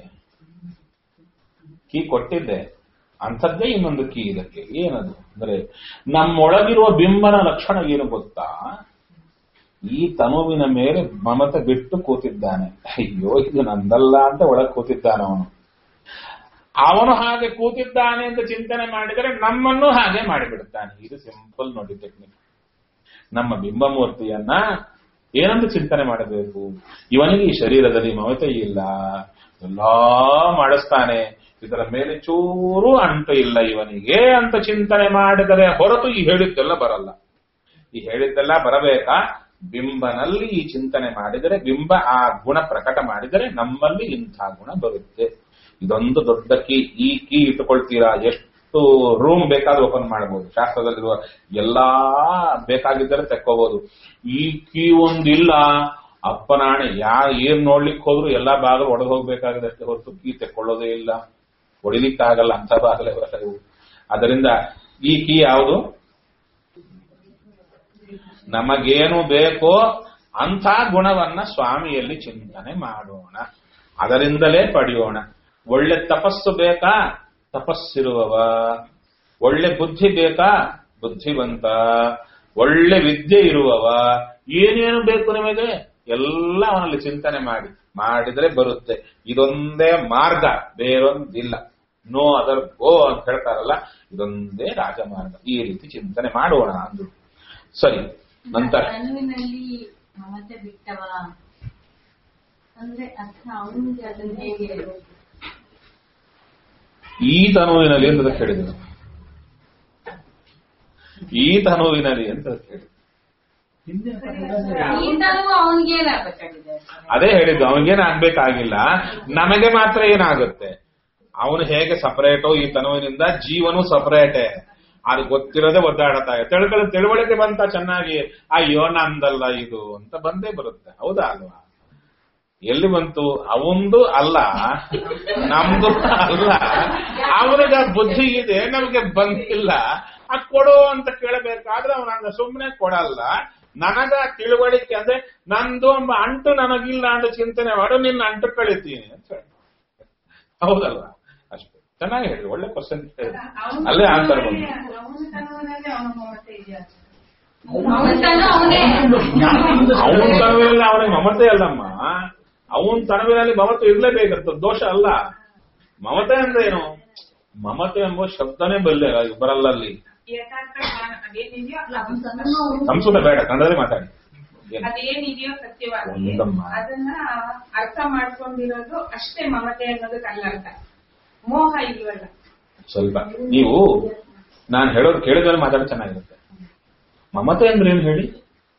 ಕೀ ಕೊಟ್ಟಿದ್ದೆ ಅಂಥದ್ದೇ ಇನ್ನೊಂದು ಕೀ ಇದಕ್ಕೆ ಏನದು ಅಂದ್ರೆ ನಮ್ಮೊಳಗಿರುವ ಬಿಂಬನ ಲಕ್ಷಣ ಏನು ಗೊತ್ತಾ ಈ ತನುವಿನ ಮೇಲೆ ಮಮತೆ ಬಿಟ್ಟು ಕೂತಿದ್ದಾನೆ ಅಯ್ಯೋ ಇದು ನಂದಲ್ಲ ಅಂತ ಒಳಗೆ ಕೂತಿದ್ದಾನೆ ಅವನು ಅವನು ಹಾಗೆ ಕೂತಿದ್ದಾನೆ ಅಂತ ಚಿಂತನೆ ಮಾಡಿದರೆ ನಮ್ಮನ್ನು ಹಾಗೆ ಮಾಡಿಬಿಡುತ್ತಾನೆ ಇದು ಸಿಂಪಲ್ ನೋಡಿ ಟೆಕ್ನಿಕ್ ನಮ್ಮ ಬಿಂಬಮೂರ್ತಿಯನ್ನ ಏನಂತ ಚಿಂತನೆ ಮಾಡಬೇಕು ಇವನಿಗೆ ಈ ಶರೀರದಲ್ಲಿ ಮಮತೆ ಇಲ್ಲ ಎಲ್ಲಾ ಮಾಡಿಸ್ತಾನೆ ಇದರ ಮೇಲೆ ಚೂರು ಅಂಟು ಇಲ್ಲ ಇವನಿಗೆ ಅಂತ ಚಿಂತನೆ ಮಾಡಿದರೆ ಹೊರತು ಈ ಹೇಳಿದ್ದೆಲ್ಲ ಬರಲ್ಲ ಈ ಹೇಳಿದ್ದೆಲ್ಲ ಬರಬೇಕಾ ಬಿಂಬನಲ್ಲಿ ಈ ಚಿಂತನೆ ಮಾಡಿದರೆ ಬಿಂಬ ಆ ಗುಣ ಪ್ರಕಟ ಮಾಡಿದರೆ ನಮ್ಮಲ್ಲಿ ಇಂಥ ಗುಣ ಬರುತ್ತೆ ಇದೊಂದು ದೊಡ್ಡ ಕೀ ಈ ಕೀ ಇಟ್ಟುಕೊಳ್ತೀರಾ ಎಷ್ಟು ರೂಮ್ ಬೇಕಾದ್ರೂ ಓಪನ್ ಮಾಡಬಹುದು ಶಾಸ್ತ್ರದಲ್ಲಿರುವ ಎಲ್ಲಾ ಬೇಕಾಗಿದ್ದರೆ ತೆಕ್ಕೋಬಹುದು ಈ ಕೀ ಒಂದಿಲ್ಲ ಅಪ್ಪನಾಣೆ ಯಾರು ಏನ್ ನೋಡ್ಲಿಕ್ಕೆ ಹೋದ್ರು ಎಲ್ಲಾ ಬಾಗಿಲು ಒಡೆದು ಹೋಗ್ಬೇಕಾಗಿದೆ ಅಷ್ಟೇ ಹೊರತು ಕೀ ತೆಕ್ಕೊಳ್ಳೋದೇ ಇಲ್ಲ ಹೊಡಿಲಿಕ್ಕಾಗಲ್ಲ ಅಂತ ಬಾಗಿಲೇ ಇವು ಅದರಿಂದ ಈ ಕೀ ಯಾವುದು ನಮಗೇನು ಬೇಕೋ ಅಂಥ ಗುಣವನ್ನ ಸ್ವಾಮಿಯಲ್ಲಿ ಚಿಂತನೆ ಮಾಡೋಣ ಅದರಿಂದಲೇ ಪಡೆಯೋಣ ಒಳ್ಳೆ ತಪಸ್ಸು ಬೇಕಾ ತಪಸ್ಸಿರುವವ ಒಳ್ಳೆ ಬುದ್ಧಿ ಬೇಕಾ ಬುದ್ಧಿವಂತ ಒಳ್ಳೆ ವಿದ್ಯೆ ಇರುವವ ಏನೇನು ಬೇಕು ನಿಮಗೆ ಎಲ್ಲ ಅವನಲ್ಲಿ ಚಿಂತನೆ ಮಾಡಿ ಮಾಡಿದ್ರೆ ಬರುತ್ತೆ ಇದೊಂದೇ ಮಾರ್ಗ ಬೇರೊಂದಿಲ್ಲ ನೋ ಅದರ್ ಗೋ ಅಂತ ಹೇಳ್ತಾರಲ್ಲ ಇದೊಂದೇ ರಾಜಮಾರ್ಗ ಈ ರೀತಿ ಚಿಂತನೆ ಮಾಡೋಣ ಅಂದ್ರು ಸರಿ ನಂತರ ತನುವಿನಲ್ಲಿ ಮಮತೆ ಬಿಟ್ಟವ ಅಂದ್ರೆ ಅರ್ಥ ಅವನಿಗೆ ಅದನ್ನ ಹೇಗೆ ಈ ತನುವಿನಲ್ಲಿ ಅಂತ ಕೇಳಿದ್ರು ಈ ತನುವಿನಲ್ಲಿ ಅಂತ ಕೇಳಿದ್ರು ಹಿಂದಿನ ಈ ತನುವು ಅವನಿಗೆ ಏನಾಗಬೇಕಾಗಿದೆ ಅದೇ ಹೇಳಿದ್ದು ಅವನಿಗೇನು ಆಗ್ಬೇಕಾಗಿಲ್ಲ ನಮಗೆ ಮಾತ್ರ ಏನಾಗುತ್ತೆ ಅವನು ಹೇಗೆ ಸಪರೇಟೋ ಈ ತನುವಿನಿಂದ ಜೀವನು ಸಪರೇಟೇ ಅದು ಗೊತ್ತಿರೋದೇ ಒದ್ದಾಡ್ತಾ ಇದೆ ತಿಳ್ಕೊಳ್ಳೋ ತಿಳುವಳಿಕೆ ಬಂತ ಚೆನ್ನಾಗಿ ಅಯ್ಯೋ ನಂದಲ್ಲ ಇದು ಅಂತ ಬಂದೇ ಬರುತ್ತೆ ಹೌದಾ ಅಲ್ವಾ ಎಲ್ಲಿ ಬಂತು ಅವಂದು ಅಲ್ಲ ನಮ್ದು ಅಲ್ಲ ಅವನಿಗೆ ಆ ಬುದ್ಧಿ ಇದೆ ನಮಗೆ ಬಂದಿಲ್ಲ ಆ ಕೊಡು ಅಂತ ಕೇಳಬೇಕಾದ್ರೆ ಅವನ ಸುಮ್ಮನೆ ಕೊಡಲ್ಲ ನನಗ ತಿಳುವಳಿಕೆ ಅಂದ್ರೆ ನಂದು ಎಂಬ ಅಂಟು ನನಗಿಲ್ಲ ಅಂತ ಚಿಂತನೆ ಮಾಡು ನಿನ್ನ ಅಂಟು ಕಳಿತೀನಿ ಅಂತ ಹೇಳಿ ಹೌದಲ್ವಾ ಅಷ್ಟೇ ಚೆನ್ನಾಗಿ ಹೇಳಿ ಒಳ್ಳೆ ಕ್ವಶನ್ ಅಲ್ಲೇ ಆನ್ಸರ್ ಬಂತು ಅವನ ತನವನಲ್ಲಿ ಅವನ ಮಮತೆ ಇದೆಯಾ ಅವನ ತನು ಅವನೇ ಅವನ ತನವಿನಲ್ಲಿ ಅವನಿಗೆ ಮಮತೆ ಅಲ್ಲಮ್ಮ ಅವನ ತನವಿನಲ್ಲಿ ಮಮತೆ ಇರ್ಲೇಬೇಕಂತ ದೋಷ ಅಲ್ಲ ಮಮತೆ ಅಂದ್ರೆ ಏನು ಮಮತೆ ಎಂಬ ಶಬ್ದನೇ ಬಲ್ಲೆ ಬರಲ್ಲ ಅಲ್ಲಿ ಯಥಾರ್ಥ ಜ್ಞಾನ ಅದೇನಿದೆಯೋ ಅವನ ತನು ಅವನು ಸಂಸ್ಕೃತ ಬೇಡ ಕನ್ನಡದಲ್ಲಿ ಮಾತಾಡಿ ಏನು? ಅದೇನಿದೆಯೋ ಸತ್ಯವಾಗಿ ಒಂದಮ್ಮ. ಅದನ್ನ ಅರ್ಥ ಮಾಡ್ಕೊಂಡಿರೋದು ಅಷ್ಟೇ ಮಮತೆ ಅನ್ನೋದಕ್ಕಲ್ಲ ಅರ್ಥ ಮೋಹ ಇಲ್ವಲ್ಲ ಸ್ವಲ್ಪ ನೀವು ನಾನು ಹೇಳೋದು ಕೇಳಿದ್ರೆ ಮಾತಾಡಿ ಚೆನ್ನಾಗಿರುತ್ತೆ ಮಮತೆ ಅಂದ್ರೆ ಏನು ಹೇಳಿ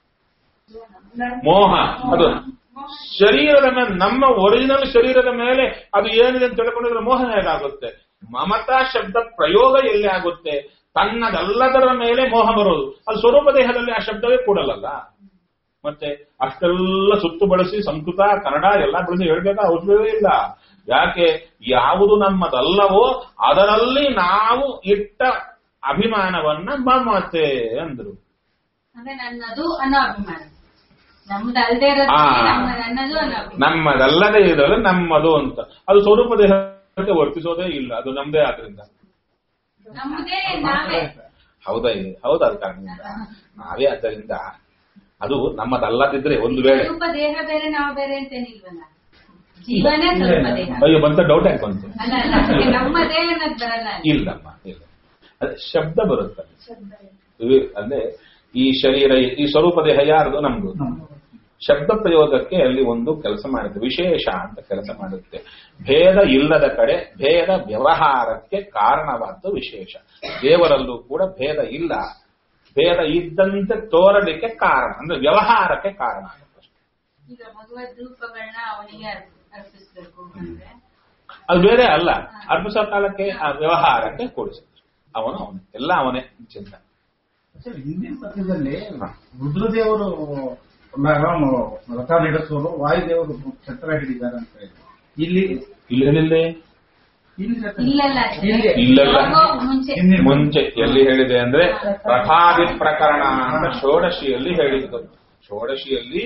ನನ್- ಮೋಹ ಅದು ಶರೀರದ ಮೇಲೆ ನಮ್ಮ ಒರಿಜಿನಲ್ ಶರೀರದ ಮೇಲೆ ಅದು ಏನಿದೆ ಅಂತ ತಿಳ್ಕೊಂಡಿದ್ರೆ ಮೋಹ ಹೇಗಾಗುತ್ತೆ ಮಮತಾ ಶಬ್ದ ಪ್ರಯೋಗ ಎಲ್ಲಿ ಆಗುತ್ತೆ ತನ್ನದಲ್ಲದರ ಮೇಲೆ ಮೋಹ ಬರೋದು ಅದು ಸ್ವರೂಪ ದೇಹದಲ್ಲಿ ಆ ಶಬ್ದವೇ ಕೂಡಲ್ಲಲ್ಲ ಮತ್ತೆ ಅಷ್ಟೆಲ್ಲ ಸುತ್ತು ಬಳಸಿ ಸಂಸ್ಕೃತ ಕನ್ನಡ ಎಲ್ಲ ಬಳಸಿ ಹೇಳ್ಬೇಕಾ ಅವಶ್ಯವೇ ಇಲ್ಲ ಯಾಕೆ ಯಾವುದು ನಮ್ಮದಲ್ಲವೋ ಅದರಲ್ಲಿ ನಾವು ಇಟ್ಟ ಅಭಿಮಾನವನ್ನ ಮಮತೆ ಅಂದ್ರು ಅಂದ್ರೆ ನನ್ನದು ಅನ್ನೋ ಅಭಿಮಾನ ನಮ್ದು ಅಲ್ದೇ ಇರೋದು ಆ. ನಮ್ಮ ನನ್ನದು ಅನ್ನೋ ಅಭಿಮಾನ ನಮ್ಮದಲ್ಲದೆ ಇರಲು ನಮ್ಮದು ಅಂತ ಅದು ಸ್ವರೂಪ ದೇಹಕ್ಕೆ ವರ್ತಿಸೋದೇ ಇಲ್ಲ ಅದು ನಮ್ದೇ ಆದ್ರಿಂದ ನಮ್ಮದೇ ನಾವೇ ಹೌದಾ ಇದೆ ಹೌದಾ ಅದು ಕಾರಣದಿಂದ ನಾವೇ ಆದ್ದರಿಂದ ಅದು ನಮ್ಮದಲ್ಲದಿದ್ರೆ ಒಂದು ವೇಳೆ ಸ್ವಲ್ಪ ದೇಹ ಬೇರೆ ನಾವು ಬೇರೆ ಅಂತೇನಿಲ್ವಲ್ಲ ಜೀವನೇ ಸ್ವಲ್ಪ ದೇಹ ಅಯ್ಯೋ ಬಂತ ಡೌಟ್ ಆಗಿ ಬಂತು ಅಲ್ಲ ಅಲ್ಲ ನಮ್ಮದೇ ಅನ್ನೋದು ಬರಲ್ಲ ಅಲ್ಲಿ. ಇಲ್ಲಮ್ಮ ಇಲ್ಲ ಅದೇ ಶಬ್ದ ಬರುತ್ತೆ ಇವು- ಅಂದ್ರೆ ಈ ಶರೀರ ಈ ಸ್ವರೂಪ ದೇಹ ಯಾರ್ದು ನಮ್ದು ಶಬ್ದ ಪ್ರಯೋಗಕ್ಕೆ ಅಲ್ಲಿ ಒಂದು ಕೆಲಸ ಮಾಡುತ್ತೆ ವಿಶೇಷ ಅಂತ ಕೆಲಸ ಮಾಡುತ್ತೆ ಭೇದ ಇಲ್ಲದ ಕಡೆ ಭೇದ ವ್ಯವಹಾರಕ್ಕೆ ಕಾರಣವಾದ್ದು ವಿಶೇಷ ದೇವರಲ್ಲೂ ಕೂಡ ಭೇದ ಇಲ್ಲ ಭೇದ ಇದ್ದಂತೆ ತೋರಲಿಕ್ಕೆ ಕಾರಣ ಅಂದ್ರೆ ವ್ಯವಹಾರಕ್ಕೆ ಕಾರಣ ಆಗುತ್ತೆ ಅಷ್ಟೇ. ಈಗ ಭಗವದ್ ರೂಪಗಳನ್ನ ಅವನಿಗೆ ಅರ್ಪ- ಅರ್ಪಿಸ್ಬೇಕು ಅಂದ್ರೆ ಅದು ಬೇರೆ ಅಲ್ಲ ಅರ್ಪಿಸೋ ಕಾಲಕ್ಕೆ ಆ ವ್ಯವಹಾರಕ್ಕೆ ಕೂಡಿಸ ಅವನು ಅವನೇ ಎಲ್ಲ ಅವನೇ ಚಿಂತ ಸರ್, ಹಿಂದಿನ ಪದ್ಯದಲ್ಲಿ ರುದ್ರದೇವರು ರಾಮ ರಥ ನಡೆಸೋರು ವಾಯುದೇವರು ಛತ್ರ ಹಿಡಿದಾರೆ ಅಂತ ಇದೆ ಇಲ್ಲಿ ಇಲ್ಲಿ ಹೇಳಿಲ್ಲೆ ಇಲ್ಲಿ ರಥ- ಇಲ್ಲಲ್ಲ ಇಲ್ಲಿ ಇಲ್ಲಲ್ಲ ಹೋಗೋ ಮುಂಚೆ ಹಿಂದಿನ ಮುಂಚೆ ಎಲ್ಲಿ ಹೇಳಿದೆ ಅಂದ್ರೆ ರಥಾದಿ ಪ್ರಕರಣ ಅಂತ ಷೋಡಶಿಯಲ್ಲಿ ಹೇಳಿದ್ದು ಷೋಡಶಿಯಲ್ಲಿ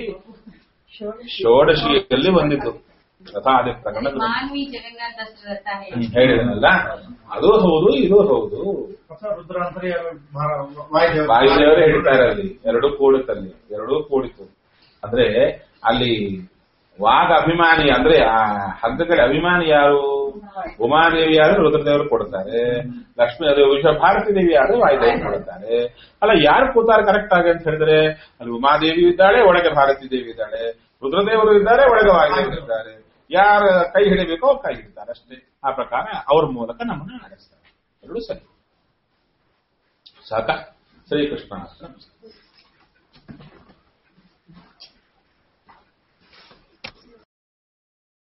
ಷೋಡಶಿಯಲ್ಲಿ ಬಂದಿತ್ತು ರಥಾದಿ ಪ್ರಕರಣ ಮಾನ್ವಿ ಜಗನ್ನಾಥಸ್ತ್ರ ರಥ ಹೇಳಿ ಹೇಳಿದನಲ್ಲ ಅದು ಹೌದು ಇದು ಹೌದು ಹೊಸ ರುದ್ರ ಅಂದ್ರೆ ಭಾರ- ವಾಯುದೇವರು ವಾಯುದೇವರೇ ಹೇಳ್ತಾರೆ ಅಲ್ಲಿ ಎರಡೂ ಕೂಡುತ್ತಲ್ಲಿ ಎರಡೂ ಕೂಡಿತು ಅಂದ್ರೆ ಅಲ್ಲಿ ವಾಘ ಅಭಿಮಾನಿ ಅಂದ್ರೆ ಆ ಹಗ್ಗಗಳ ಅಭಿಮಾನಿ ಯಾರು ಉಮಾದೇವಿ ಯಾರು ರುದ್ರದೇವರು ಕೊಡ್ತಾರೆ ಲಕ್ಷ್ಮೀ ಅದು ವಿಶ್ವ ಭಾರತಿ ದೇವಿ ಯಾರು ವಾಯುದೇವಿ ಕೊಡ್ತಾರೆ ಅಲ್ಲ ಯಾರು ಕೂತಾರೆ ಕರೆಕ್ಟ್ ಆಗಿ ಅಂತ ಹೇಳಿದ್ರೆ ಅಲ್ಲಿ ಉಮಾದೇವಿ ಇದ್ದಾಳೆ ಒಳಗೆ ಭಾರತಿ ದೇವಿ ಇದ್ದಾಳೆ ರುದ್ರದೇವರು ಇದ್ದಾರೆ ಒಳಗೆ ವಾಯುದೇವರು ಇದ್ದಾರೆ ಯಾರು ಕೈ ಹಿಡಿಬೇಕೋ ಅವ್ರು ಕೈ ಹಿಡಿತಾರೆ ಅಷ್ಟೇ ಆ ಪ್ರಕಾರ ಅವ್ರ ಮೂಲಕ ನಮ್ಮನ್ನ ನಡೆಸ್ತಾರೆ ಎರಡು ಸರಿ ಸಾಕ ಶ್ರೀಕೃಷ್ಣ ಅಂತ